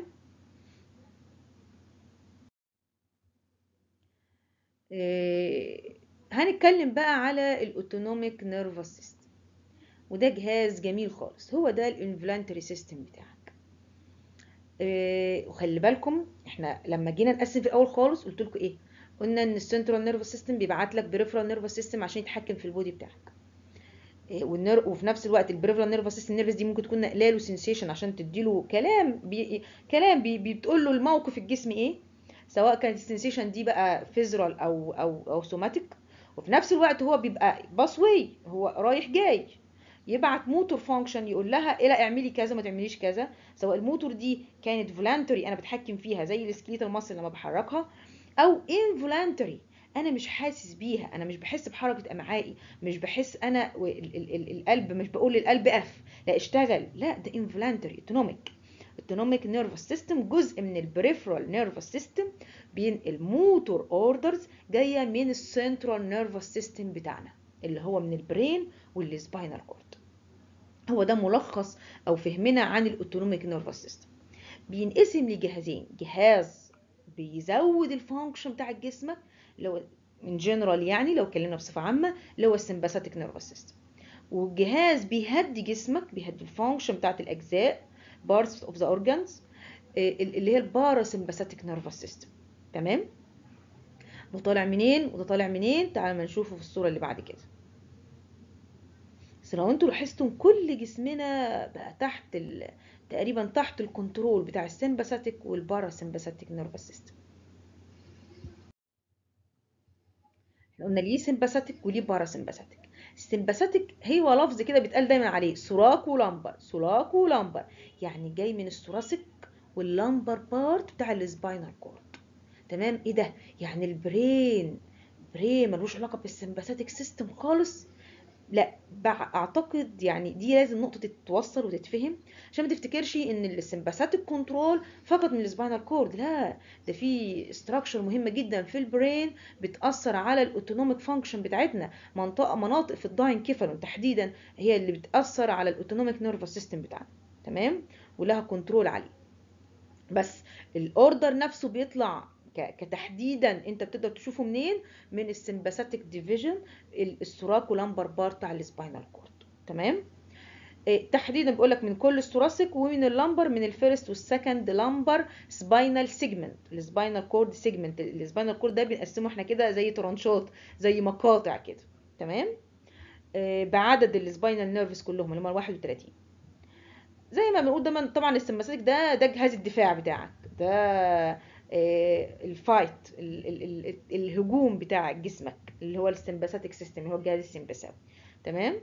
إيه هنتكلم بقى على الاوتونوميك نيرفس سيستم وده جهاز جميل خالص هو ده الانفلانتري سيستم بتاعك إيه وخلي بالكم احنا لما جينا نقسم في الاول خالص قلت لكم ايه قلنا ان السنترال نيرفس سيستم بيبعت لك بريفرال نيرفس سيستم عشان يتحكم في البودي بتاعك إيه والنر... وفي نفس الوقت البريفرال نيرفس سيستم نيرفس دي ممكن تكون نقله له سنسيشن عشان تديله كلام بي... كلام بي... بتقول له الموقف الجسمي ايه سواء كانت السنسيشن دي بقى فيزرال او او او سوماتيك وفي نفس الوقت هو بيبقى باس واي هو رايح جاي يبعت موتور فانكشن يقول لها ايه لا اعملي كذا ما تعمليش كذا سواء الموتور دي كانت فولانتري انا بتحكم فيها زي السكليتال ماسل لما بحركها او انفولانتري انا مش حاسس بيها انا مش بحس بحركه امعائي مش بحس انا ال ال ال القلب مش بقول للقلب اف لا اشتغل لا ده انفولانتري اوتونوميك autonomic nervous system جزء من البريفرال نيرفس سيستم بينقل موتور اوردرز جايه من السنترال نيرفس سيستم بتاعنا اللي هو من البرين والسباينال كورد هو ده ملخص او فهمنا عن الاوتونوميك نيرفس سيستم بينقسم لجهازين جهاز بيزود الفانكشن بتاع جسمك اللي هو من جنرال يعني لو اتكلمنا بصفه عامه اللي هو السمباثيك نيرفس سيستم والجهاز بيهدي جسمك بيهدي الفانكشن بتاعت الاجزاء parts of the organs اللي هي الباراسمباثيك نيرفس سيستم تمام ده طالع منين وده طالع منين تعالوا ما نشوفه في الصوره اللي بعد كده بس لو انتوا لاحظتم كل جسمنا بقى تحت ال... تقريبا تحت الكنترول بتاع السمباثيك والباراسمباثيك نيرفس سيستم احنا قلنا ليه سمباثيك وليه باراسمباثيك السمباثيك هو لفظ كده بيتقال دايما عليه سوراكو لامبر سوراكو لامبر يعني جاي من الثوراسيك واللامبر بارت بتاع السباينال كورد تمام ايه ده يعني البرين برين ملوش علاقه بالسمباثيك سيستم خالص لا اعتقد يعني دي لازم نقطه تتوصل وتتفهم عشان ما تفتكرش ان السمباثيك كنترول فقط من السباينال كورد لا ده في استراكشر مهمه جدا في البرين بتاثر على الاوتونوميك فانكشن بتاعتنا منطقه مناطق في الداينكيفالون تحديدا هي اللي بتاثر على الاوتونوميك نيرفس سيستم بتاعنا تمام ولها كنترول عليه بس الاوردر نفسه بيطلع كتحديدا انت بتقدر تشوفه منين من السمباثيك ديفيجن السوراكو لامبر بار بتاع السباينال كورد تمام إيه تحديدا بقول لك من كل الثوراسيك ومن اللامبر من الفيرست والسكند لامبر سباينال سيجمنت السباينال كورد سيجمنت السباينال كورد ده بنقسمه احنا كده زي ترانشات زي مقاطع كده تمام إيه بعدد السباينال نيرفز كلهم اللي هم 31 زي ما بنقول دايما طبعا السمباثيك ده ده جهاز الدفاع بتاعك ده الفايت ال ال ال الهجوم بتاع جسمك اللي هو السمباثيك سيستم اللي هو الجهاز السمبثاوي تمام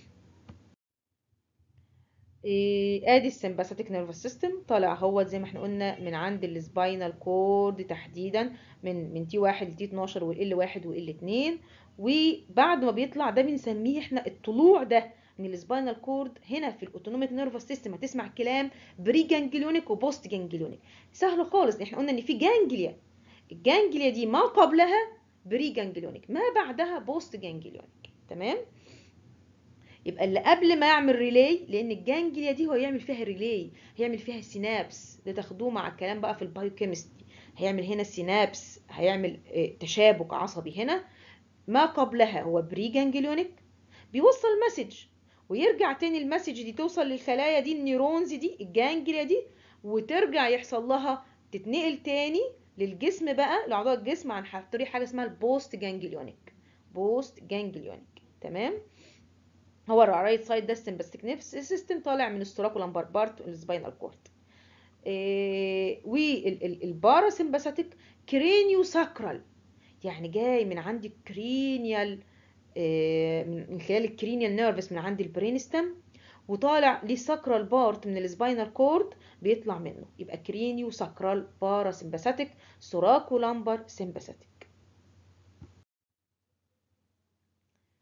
ادي السمباثيك نيرفس سيستم طالع هو زي ما احنا قلنا من عند السباينال كورد تحديدا من من تي 1 لتي 12 والال 1 والال 2 وبعد ما بيطلع ده بنسميه احنا الطلوع ده من السباينال كورد هنا في الاوتونوميك نيرفس سيستم هتسمع الكلام بري جانجليونيك وبوست جانجليونيك سهل خالص احنا قلنا ان في جانجليا الجانجليا دي ما قبلها بري جانجليونيك ما بعدها بوست جانجليونيك تمام يبقى اللي قبل ما يعمل ريلاي لان الجانجليا دي هو يعمل فيها ريلاي هيعمل فيها سينابس ده تاخدوه مع الكلام بقى في البايوكيمستري هيعمل هنا سينابس هيعمل تشابك عصبي هنا ما قبلها هو بري جانجليونيك بيوصل مسج ويرجع تاني المسج دي توصل للخلايا دي النيورونز دي الجانجليا دي وترجع يحصل لها تتنقل تاني للجسم بقى لاعضاء الجسم عن طريق حاجه اسمها البوست جانجليونيك بوست جانجليونيك تمام هو الرايت سايد ده السمباثيك نيرفس سيستم طالع من السوراكو لامبر بارت والسباينال كورد إيه والباراسمباثيك كرينيو ساكرال يعني جاي من عند الكرينيال من خلال الكرينيال نيرفس من عند البرين ستم وطالع ليه ساكرال بارت من السباينال كورد بيطلع منه يبقى كرينيو ساكرال بارا سمباثيك سوراكو لامبر سمباثيك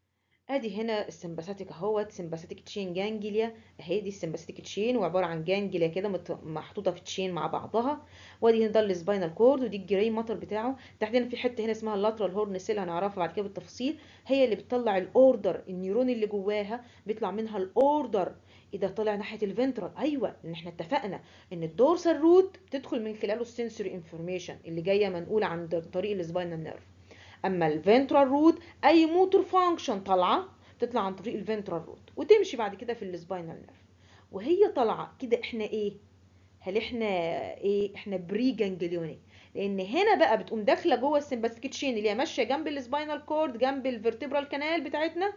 ادي هنا السمباثيك اهوت سمباثيك تشين جانجليا اهي دي السمباثيك تشين وعباره عن جانجليا كده مت- محطوطه في تشين مع بعضها وادي هنا ده السباينال كورد ودي الجراي ماتر بتاعه تحديدا في حته هنا اسمها اللاترال هورن سيل هنعرفها بعد كده بالتفصيل هي اللي بتطلع الاوردر النيورون اللي جواها بيطلع منها الاوردر اذا طلع ناحيه الفنترال ايوه لان احنا اتفقنا ان الدورسال روت بتدخل من خلاله السنسوري انفورميشن اللي جايه منقوله عن طريق السباينال نيرف اما الفنترال روت اي موتور فانكشن طالعه بتطلع عن طريق الفنترال روت وتمشي بعد كده في السباينال نيرف وهي طالعه كده احنا ايه هل احنا ايه احنا بري جانجليونيك لان هنا بقى بتقوم داخله جوه السمباثيك تشين اللي هي ماشيه جنب السباينال كورد جنب الفرتبرال كانال بتاعتنا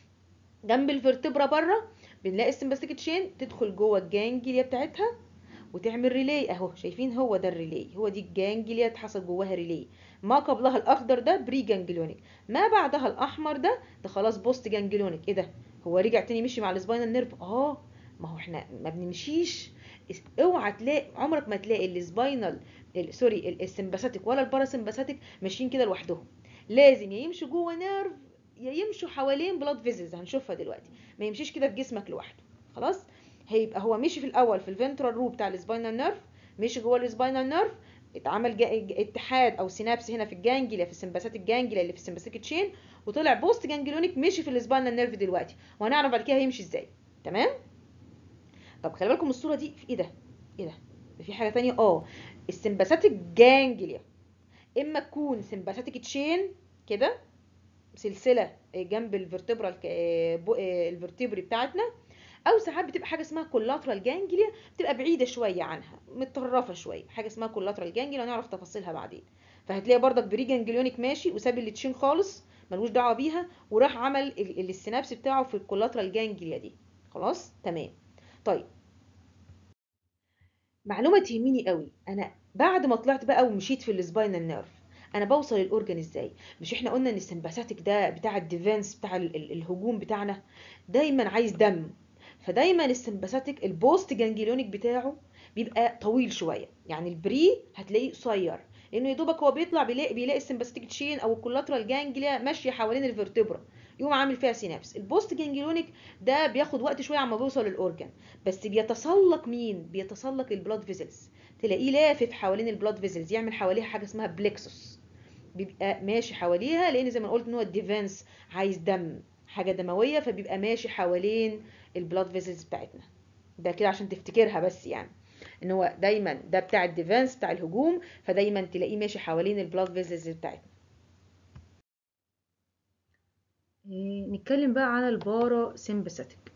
جنب الفرتبرا بره بنلاقي السمباثيك تشين تدخل جوه الجانجليا بتاعتها وتعمل ريلي اهو شايفين هو ده الريلي هو دي الجانجليا اتحصل جواها ريلي ما قبلها الاخضر ده بري جانجليونيك ما بعدها الاحمر ده ده خلاص بوست جانجليونيك ايه ده هو رجع تاني مشي مع السباينال نيرف اه ما هو احنا ما بنمشيش اوعى تلاقي عمرك ما تلاقي السباينال ال- سوري ال- السمباثيك ولا الباراسمباثيك ماشيين كده لوحدهم لازم يا يمشوا جوه نيرف يا يمشوا حوالين بلاد فيزلز هنشوفها دلوقتي ما يمشيش كده في جسمك لوحده خلاص هيبقى هو مشي في الاول في الفنترال رو بتاع السباينال نيرف مشي جوه السباينال نيرف اتعمل جا... جا- اتحاد او سينابس هنا في الجانجليا في السمباثيك الجانجليا اللي في السمباثيك تشين وطلع بوست جانجليونيك مشي في السباينال نيرف دلوقتي وهنعرف بعد كده هيمشي ازاي تمام طب خلي بالكم الصوره دي ايه ده ايه ده ده في حاجه تانية اه السمباثيك جانجليا اما تكون سمباثيك تشين كده سلسله جنب الفرتبرال الفرتبري بتاعتنا او ساعات بتبقى حاجه اسمها كولاترال جانجليا بتبقى بعيده شويه عنها متطرفه شويه حاجه اسمها كولاترال جانجليا هنعرف تفاصيلها بعدين فهتلاقي بردك بري جانجليونيك ماشي وساب التشين خالص ملوش دعوه بيها وراح عمل ال- ال- السينابس بتاعه في الكولاترال جانجليا دي خلاص تمام طيب معلومه تهمني قوي انا بعد ما طلعت بقى ومشيت في السباينال نيرف انا بوصل الاورجن ازاي مش احنا قلنا ان السمباثيك ده بتاع الديفنس بتاع ال- ال- الهجوم بتاعنا دايما عايز دم فدايما السمباثيك البوست جانجليونيك بتاعه بيبقى طويل شويه يعني البري هتلاقيه قصير لانه يا دوبك هو بيطلع بيلاقي بيلاقي السمباثيك تشين او الكولاترال جانجليا ماشيه حوالين الفرتبرا يقوم عامل فيها سينابس البوست جانجليونيك ده بياخد وقت شويه عما بيوصل للاورجن بس بيتسلق مين بيتسلق البلاد فيزلز تلاقيه لافف حوالين البلاد فيزلز يعمل حواليها حاجه اسمها بلكسوس بيبقى ماشي حواليها لان زي ما قلت ان هو الديفنس عايز دم حاجه دمويه فبيبقى ماشي حوالين البلاد فيزلز بتاعتنا ده كده عشان تفتكرها بس يعني ان هو دايما ده بتاع الديفنس بتاع الهجوم فدايما تلاقيه ماشي حوالين البلاد فيزلز بتاعتنا نتكلم بقى على البارا سيمباثيك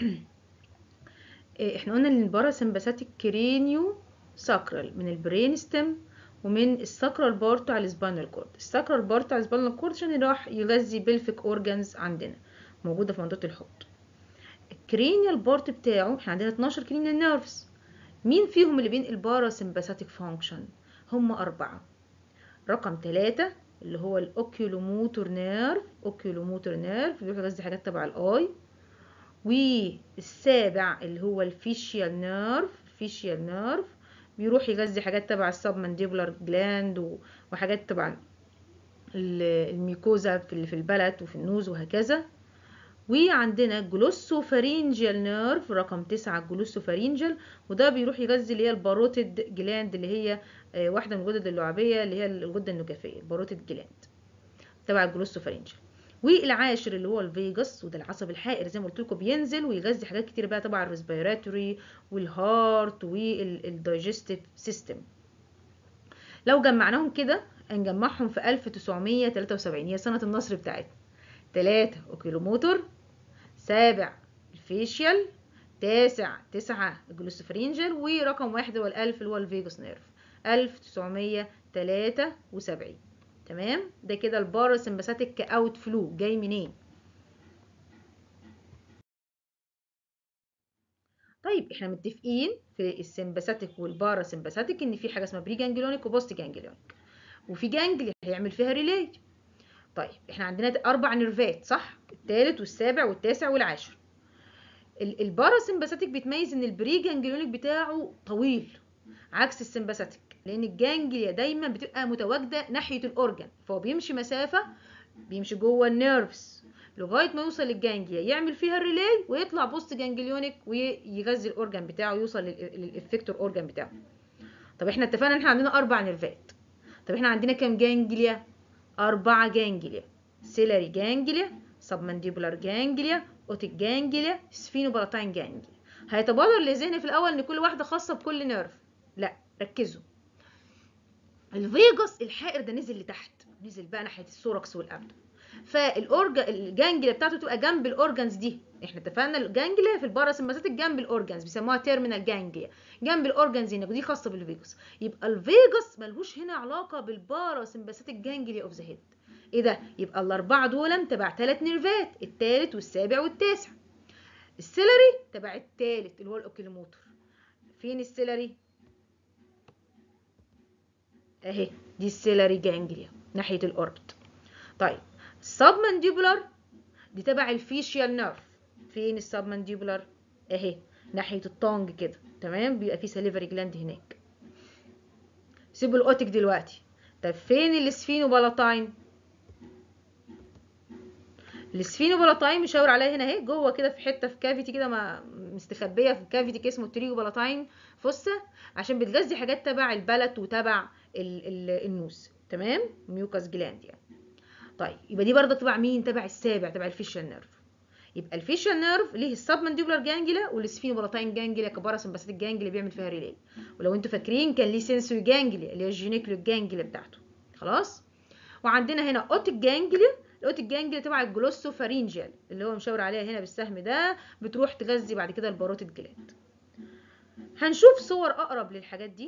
احنا قلنا ان البارا سيمباثيك كرينيو ساكرال من البرين ستيم ومن الساكرال بارت على السباينال كورد الساكرال بارت على السباينال كورد عشان راح يغذي بلفيك اورجانز عندنا موجوده في منطقه الحوض الكرينيال بارت بتاعه احنا عندنا 12 كرينيال نيرفز مين فيهم اللي بينقل بارا سيمباثيك فانكشن هم أربعة رقم ثلاثة اللي هو الأوكيولوموتور نيرف أوكيولوموتور نيرف بيروح يغذي حاجات تبع الآي والسابع اللي هو الفيشيال نيرف فيشيال نيرف بيروح يغذي حاجات تبع السب مانديبولار جلاند وحاجات تبع الميكوزا في اللي في البلد وفي النوز وهكذا وعندنا جلوسوفارينجيال نيرف رقم تسعة جلوسوفارينجيال وده بيروح يغذي اللي هي الباروتيد جلاند اللي هي واحدة من الغدد اللعابية اللي هي الغدة النجفية الباروتيد جلاند تبع الجلوسوفارينجيال والعاشر اللي هو الفيجاس وده العصب الحائر زي ما قلت لكم بينزل ويغذي حاجات كتير بقى تبع الريسبيراتوري والهارت والدايجستيف سيستم لو جمعناهم كده هنجمعهم في 1973 هي سنة النصر بتاعتنا تلاتة اوكيلوموتور سابع الفيشيال تاسع تسعة الجلوسوفرينجل ورقم واحد هو الألف اللي هو الفيجاس نيرف ألف تسعمية تلاتة وسبعين تمام ده كده الباراسمباثيك كأوت فلو جاي منين طيب احنا متفقين في السمباثيك والباراسمباثيك ان في حاجه اسمها بري جانجليونيك وبوست جانجليونيك وفي جانجلي هيعمل فيها ريلي طيب احنا عندنا اربع نيرفات صح الثالث والسابع والتاسع والعاشر الباراسمباثيك بيتميز ان البري جانجليونيك بتاعه طويل عكس السمباثيك لان الجانجليا دايما بتبقى متواجده ناحيه الاورجن فهو بيمشي مسافه بيمشي جوه النيرفز لغايه ما يوصل للجانجليا يعمل فيها الريلاي ويطلع بوست جانجليونيك ويغذي الاورجان بتاعه يوصل للافكتور اورجان بتاعه طب احنا اتفقنا ان احنا عندنا اربع نيرفات طب احنا عندنا كام جانجليا اربعه جانجليا سيلاري جانجليا سبمنديبولار جانجليا اوتيك جانجليا سفينوبالاتاين جانجليا هيتبادر لذهني في الاول ان كل واحده خاصه بكل نيرف لا ركزوا الفيجاس الحائر ده نزل لتحت نزل بقى ناحيه السوركس والابدو فالاورجا الجانجليا بتاعته تبقى جنب الاورجانز دي احنا اتفقنا الجانجليا في الباراسمباثيك جنب الاورجانز بيسموها تيرمينال جانجليا جنب الاورجانز هنا ودي خاصه بالفيجاس يبقى الفيجاس ملهوش هنا علاقه بالباراسمباثيك جانجليا اوف ذا هيد ايه ده يبقى الاربعه دول تبع ثلاث نيرفات الثالث والسابع والتاسع السيلري تبع الثالث اللي هو الاوكيلوموتور فين السيلري اهي دي السيلري جانجليا ناحيه الاوربت طيب السبمنديبولار دي تبع الفيشيال نيرف فين السبمنديبولار اهي ناحيه الطنج كده تمام بيبقى في سليفري جلاند هناك سيبوا الاوتيك دلوقتي طب فين السفينوبالاتاين السفينوبالاتاين مشاور عليها هنا اهي جوه كده في حته في كافيتي كده ما مستخبيه في كافيتي كده اسمه التريجوبالاتاين فوسا عشان بتغذي حاجات تبع البلت وتبع ال ال النوز تمام ميوكاس جلاند يعني طيب يبقى دي برضه تبع مين تبع السابع تبع الفيشال نيرف يبقى الفيشال نيرف ليه السبمنديبولار جانجلا والسفينوبالاتاين جانجلا كباراسمباثيك جانجلا بيعمل فيها ريلاي ولو انتوا فاكرين كان ليه سنسوري جانجليا اللي هي الجينيكلو جانجليا بتاعته خلاص وعندنا هنا اوتيك جانجليا الاوتيك جانجليا تبع الجلوسوفارينجيال اللي هو مشاور عليها هنا بالسهم ده بتروح تغذي بعد كده الباروتيد جلاند هنشوف صور اقرب للحاجات دي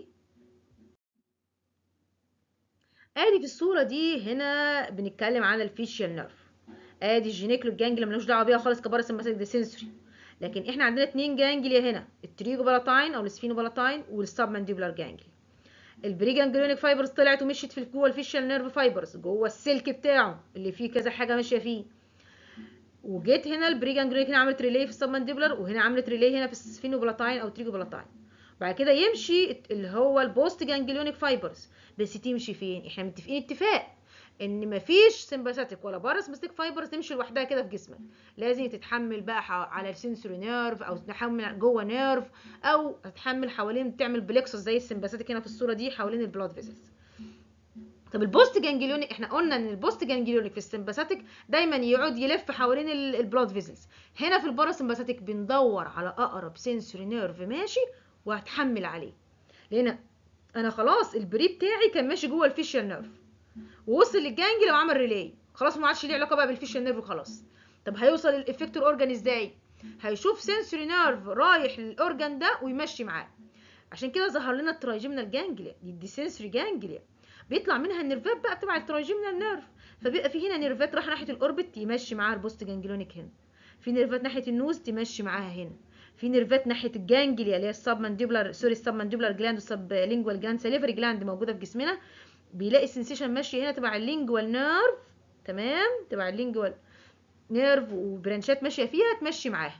ادي في الصوره دي هنا بنتكلم عن الفيشيال نيرف ادي الجينيكلو جانجليا ملوش دعوه بيها خالص كباراسمباثيك دي سنسوري لكن احنا عندنا اتنين جانجليا هنا التريجوبالاتاين او السفينوبالاتاين والسبمنديبولار جانجليا البريجانجليونيك فايبرز طلعت ومشيت في جوه الفيشال نيرف فايبرز جوه السلك بتاعه اللي فيه كذا حاجه ماشيه فيه وجيت هنا البريجانجليونيك هنا عملت ريلي في السبمنديبولار وهنا عملت ريلي هنا في السفينوبالاتاين او تريجوبالاتاين بعد كده يمشي اللي هو البوست جانجليونيك فايبرز بس تمشي فين احنا متفقين اتفاق ان مفيش سمباثيك ولا باراسمباثيك فايبرز تمشي لوحدها كده في جسمك لازم تتحمل بقى على السنسوري نيرف او تتحمل جوه نيرف او تتحمل حوالين تعمل بلكسوس زي السمباثيك هنا في الصوره دي حوالين البلاد فيزلز طب البوست جانجليونيك احنا قلنا ان البوست جانجليونيك في السمباثيك دايما يقعد يلف حوالين البلاد فيزلز هنا في الباراسمباثيك بندور على اقرب سنسوري نيرف ماشي وهتحمل عليه لان انا خلاص البري بتاعي كان ماشي جوه الفيشال نيرف ووصل للجانجليا وعمل ريلاي خلاص ما عادش ليه علاقه بقى بالفيشال نيرف وخلاص طب هيوصل للافكتور اورجان ازاي هيشوف سنسوري نيرف رايح للاورجان ده ويمشي معاه عشان كده ظهر لنا الترايجيمنال جانجليا دي, دي سنسوري جانجليا بيطلع منها النيرفات بقى تبع الترايجيمنال نيرف فبيبقى في هنا نيرفات رايحه ناحيه الاوربت يمشي معاها البوست جانجلونيك هنا في نيرفات ناحيه النوز تمشي معاها هنا في نيرفات ناحيه الجانجليا اللي هي السب مانديبولار سوري السب مانديبولار جلاند والسب لينجوال جلاند سليفري جلاند موجوده في جسمنا بيلاقي السنسيشن ماشي هنا تبع اللينجوال نيرف تمام تبع اللينجوال نيرف وبرانشات ماشيه فيها تمشي معاها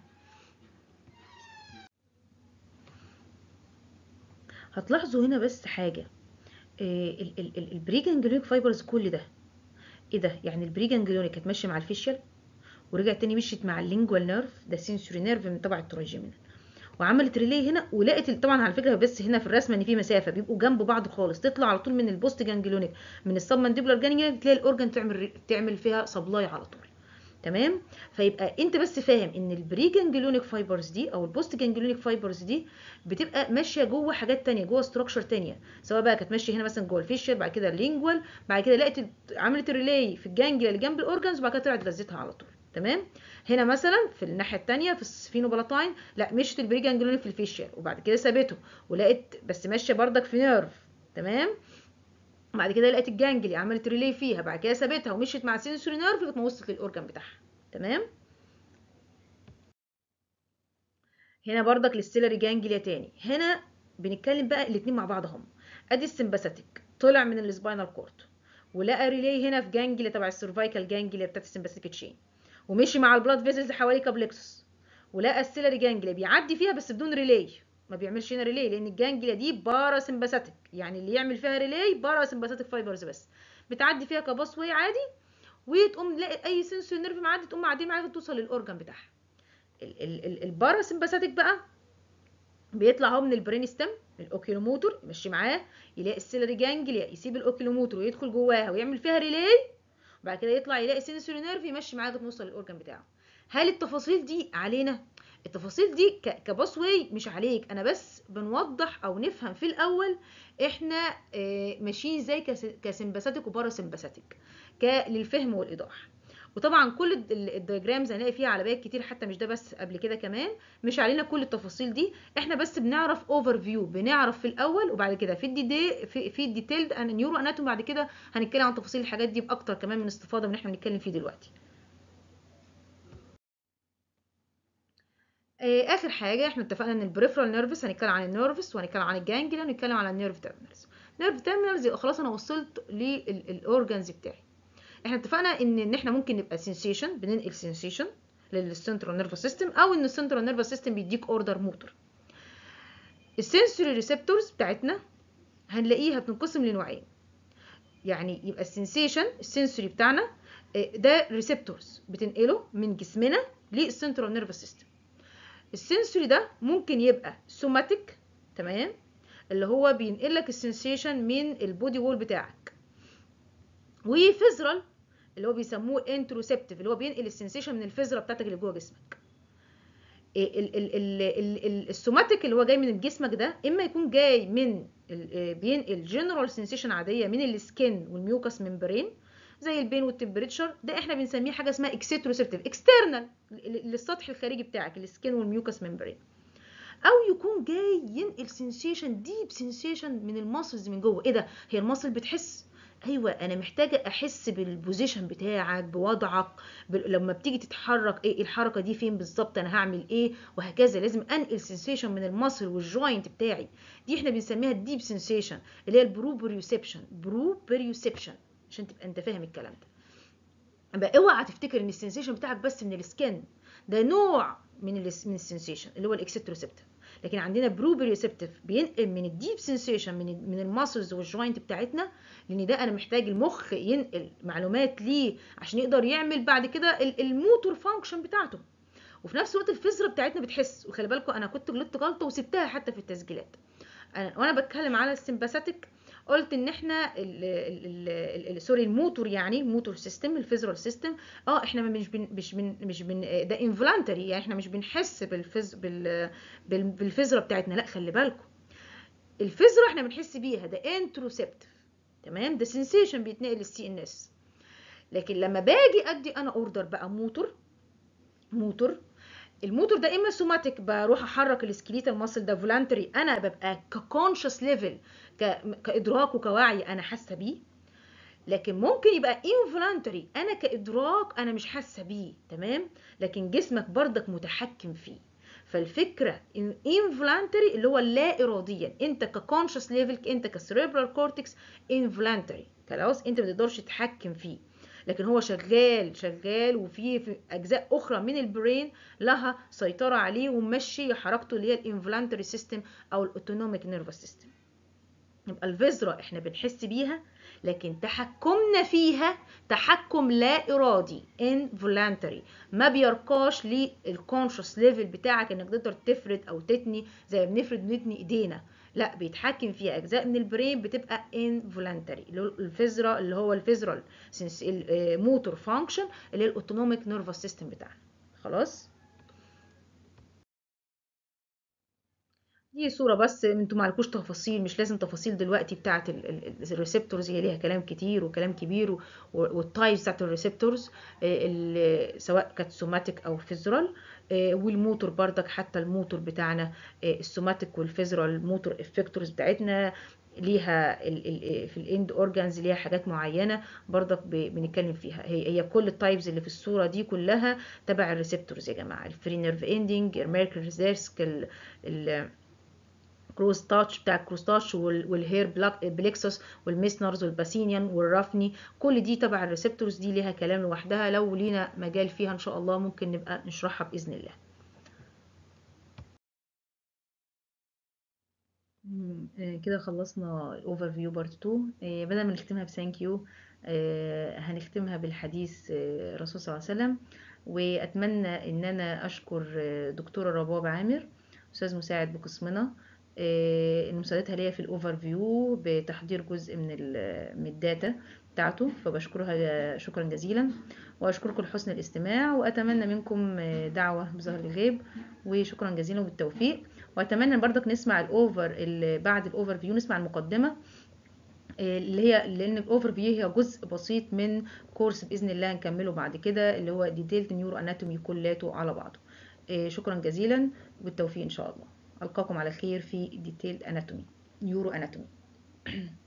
هتلاحظوا هنا بس حاجه إيه البريجانجليونيك فايبرز كل ده ايه ده يعني البريجانجليونيك هتمشي مع الفيشيال ورجعت تاني مشيت مع اللينجوال نيرف ده سنسوري نيرف من تبع الترايجيمينال وعملت ريلي هنا ولقت طبعا على فكره بس هنا في الرسمه ان في مسافه بيبقوا جنب بعض خالص تطلع على طول من البوست جانجليونيك من السب مانديبولار جانجليونيك تلاقي الاورجن تعمل تعمل فيها سبلاي على طول تمام فيبقى انت بس فاهم ان البري جانجليونيك فايبرز دي او البوست جانجليونيك فايبرز دي بتبقى ماشيه جوه حاجات تانية جوه ستراكشر تانية سواء بقى كانت ماشيه هنا مثلا جوه الفيشر بعد كده اللينجوال بعد كده لقيت عملت الريلي في الجانجليا اللي جنب الاورجنز وبعد كده طلعت غذتها على طول تمام هنا مثلا في الناحيه الثانيه في السفينوبالاتاين لا مشت البري جانجليونيك في الفيشر وبعد كده سابته ولقيت بس ماشيه بردك في نيرف تمام بعد كده لقيت الجانجليا عملت ريلي فيها بعد كده سابتها ومشيت مع السنسوري نيرف لغايه ما وصلت للاورجن بتاعها تمام هنا بردك للسيلري جانجليا تاني هنا بنتكلم بقى الاتنين مع بعض هم ادي السمباثيك طلع من السباينال كورد ولقى ريلي هنا في جانجليا تبع السيرفايكال جانجليا بتاعت السمباثيك تشين ومشي مع البلاد فيزلز حوالي كابلكسوس ولقى السيلري جانجليا بيعدي فيها بس بدون ريلي ما بيعملش هنا ريلي لان الجانجليا دي بارا سمباثيك يعني اللي يعمل فيها ريلي بارا سمباثيك فايبرز بس بتعدي فيها كباس واي عادي وتقوم تلاقي اي سنسور نيرف معدي تقوم معديه معاك توصل للاورجن بتاعها الباراسمباثيك بقى بيطلع هو من البرين ستيم الاوكيلوموتور يمشي معاه يلاقي السيلري جانجليا يسيب الاوكيلوموتور ويدخل جواها ويعمل فيها ريلاي وبعد كده يطلع يلاقي سنسوري نيرف يمشي معاه لغايه ما يوصل للاورجن بتاعه هل التفاصيل دي علينا التفاصيل دي كباس واي مش عليك انا بس بنوضح او نفهم في الاول احنا ماشيين ازاي كسمباثيك وباراسمباثيك للفهم والايضاح وطبعا كل الدياجرامز هنلاقي فيها علامات كتير حتى مش ده بس قبل كده كمان مش علينا كل التفاصيل دي احنا بس بنعرف اوفر فيو بنعرف في الاول وبعد كده في الدي في في الديتيلد ان نيورو اناتومي بعد كده هنتكلم عن تفاصيل الحاجات دي باكتر كمان من استفاضه من احنا بنتكلم فيه دلوقتي اخر حاجه احنا اتفقنا ان البريفرال نيرفس هنتكلم عن النيرفس وهنتكلم عن الجانجليا وهنتكلم عن النيرف تيرمينالز نيرف تيرمينالز يبقى خلاص انا وصلت للاورجنز بتاعي احنا اتفقنا ان ان احنا ممكن نبقى سensation بننقل sensation للسنترال نيرفس سيستم او ان السنترال نيرفس سيستم بيديك اوردر موتور السنسوري ريسبتورز بتاعتنا هنلاقيها بتنقسم لنوعين يعني يبقى السنسيشن السنسوري بتاعنا ده ريسبتورز بتنقله من جسمنا للسنترال نيرفس سيستم السنسوري ده ممكن يبقى سوماتيك تمام اللي هو بينقل لك السنسيشن من البودي وول بتاعك وفيزرال اللي هو بيسموه انتروسبتيف اللي هو بينقل السنسيشن من الفيزرا بتاعتك اللي جوه جسمك السوماتيك اللي هو جاي من جسمك ده اما يكون جاي من بينقل جنرال سنسيشن عاديه من السكين والميوكس ممبرين زي البين والتمبريتشر ده احنا بنسميه حاجه اسمها اكستروسبتيف اكسترنال للسطح الخارجي بتاعك السكين والميوكس ممبرين او يكون جاي ينقل سنسيشن ديب سنسيشن من الماسلز من جوه ايه ده هي الماسل بتحس ايوه انا محتاجه احس بالبوزيشن بتاعك بوضعك لما بتيجي تتحرك ايه الحركه دي فين بالظبط انا هعمل ايه وهكذا لازم انقل سنسيشن من المصل والجوينت بتاعي دي احنا بنسميها الديب سنسيشن اللي هي البروبريوسبشن بروبريوسبشن عشان تبقى انت فاهم الكلام ده يبقى اوعى تفتكر ان السنسيشن بتاعك بس من السكن ده نوع من من السنسيشن اللي هو الاكستروسبتيف لكن عندنا بروبريوسبتيف بينقل من الديب سنسيشن من من الماسلز والجوينت بتاعتنا لان ده انا محتاج المخ ينقل معلومات ليه عشان يقدر يعمل بعد كده الموتور فانكشن بتاعته وفي نفس الوقت الفزره بتاعتنا بتحس وخلي بالكم انا كنت غلطت غلطه وسبتها حتى في التسجيلات أنا وانا بتكلم على السمباثيك قلت ان احنا ال ال ال سوري الموتور يعني الموتور سيستم الفيزرال سيستم اه احنا مش بن مش بن مش بن ده انفلانتري يعني احنا مش بنحس بالفز بال بالفزره بتاعتنا لا خلي بالكم الفزره احنا بنحس بيها ده انتروسبتيف تمام ده سنسيشن بيتنقل للسي ان اس لكن لما باجي ادي انا اوردر بقى موتور موتور الموتور ده اما سوماتيك بروح احرك السكليتال ماسل ده فولانتري انا ببقى ككونشس ليفل كادراك وكوعي انا حاسه بيه لكن ممكن يبقى انفولانتري انا كادراك انا مش حاسه بيه تمام لكن جسمك بردك متحكم فيه فالفكره انفولانتري اللي هو لا اراديا انت ككونشس ليفل انت كسريبرال كورتكس انفولانتري خلاص انت ما تقدرش تتحكم فيه لكن هو شغال شغال وفي في اجزاء اخرى من البرين لها سيطره عليه وممشي حركته اللي هي الانفولانتري سيستم او الاوتونوميك نيرفس سيستم يبقى الفزرة احنا بنحس بيها لكن تحكمنا فيها تحكم لا ارادي involuntary ما بيرقاش للكونشس ليفل بتاعك انك تقدر تفرد او تتني زي ما بنفرد ونتني ايدينا لا بيتحكم فيها اجزاء من البرين بتبقى involuntary اللي هو الفزرة اللي هو الفيزرال موتور فانكشن اللي هي الاوتونوميك نيرفس سيستم بتاعنا خلاص دي صورة بس انتوا معلكوش تفاصيل مش لازم تفاصيل دلوقتي بتاعة الريسبتورز هي ليها كلام كتير وكلام كبير والتايبس بتاعة الريسبتورز سواء كانت سوماتيك او فيزرال والموتور بردك حتى الموتور بتاعنا السوماتيك والفيزرال موتور افكتورز بتاعتنا ليها في الاند اورجانز ليها حاجات معينه برضك بنتكلم فيها هي هي كل التايبز اللي في الصوره دي كلها تبع الريسبتورز يا جماعه الفري نيرف اندنج الميركل ريزيرسك كروس تاتش بتاع الكروس تاتش والهير بليكسوس والميسنرز والباسينيان والرافني كل دي تبع الريسبتورز دي ليها كلام لوحدها لو لينا مجال فيها ان شاء الله ممكن نبقى نشرحها باذن الله كده خلصنا الاوفر فيو بارت 2 بدل ما نختمها بثانك يو آه، هنختمها بالحديث آه، الرسول صلى الله عليه وسلم واتمنى ان انا اشكر آه، دكتوره رباب عامر استاذ مساعد بقسمنا آه، مساعدتها ليا في الاوفر فيو بتحضير جزء من ال- من الداتا بتاعته فبشكرها شكرا جزيلا واشكركم لحسن الاستماع واتمنى منكم آه، دعوه بظهر الغيب وشكرا جزيلا وبالتوفيق واتمنى برضك نسمع الاوفر اللي بعد الاوفر فيو نسمع المقدمه آه، اللي هي لان الاوفر فيو هي جزء بسيط من كورس باذن الله هنكمله بعد كده اللي هو ديتيلد نيورو اناتومي كلياته على بعضه آه، شكرا جزيلا وبالتوفيق ان شاء الله القاكم على خير في ديتيلد اناتومي نيورو اناتومي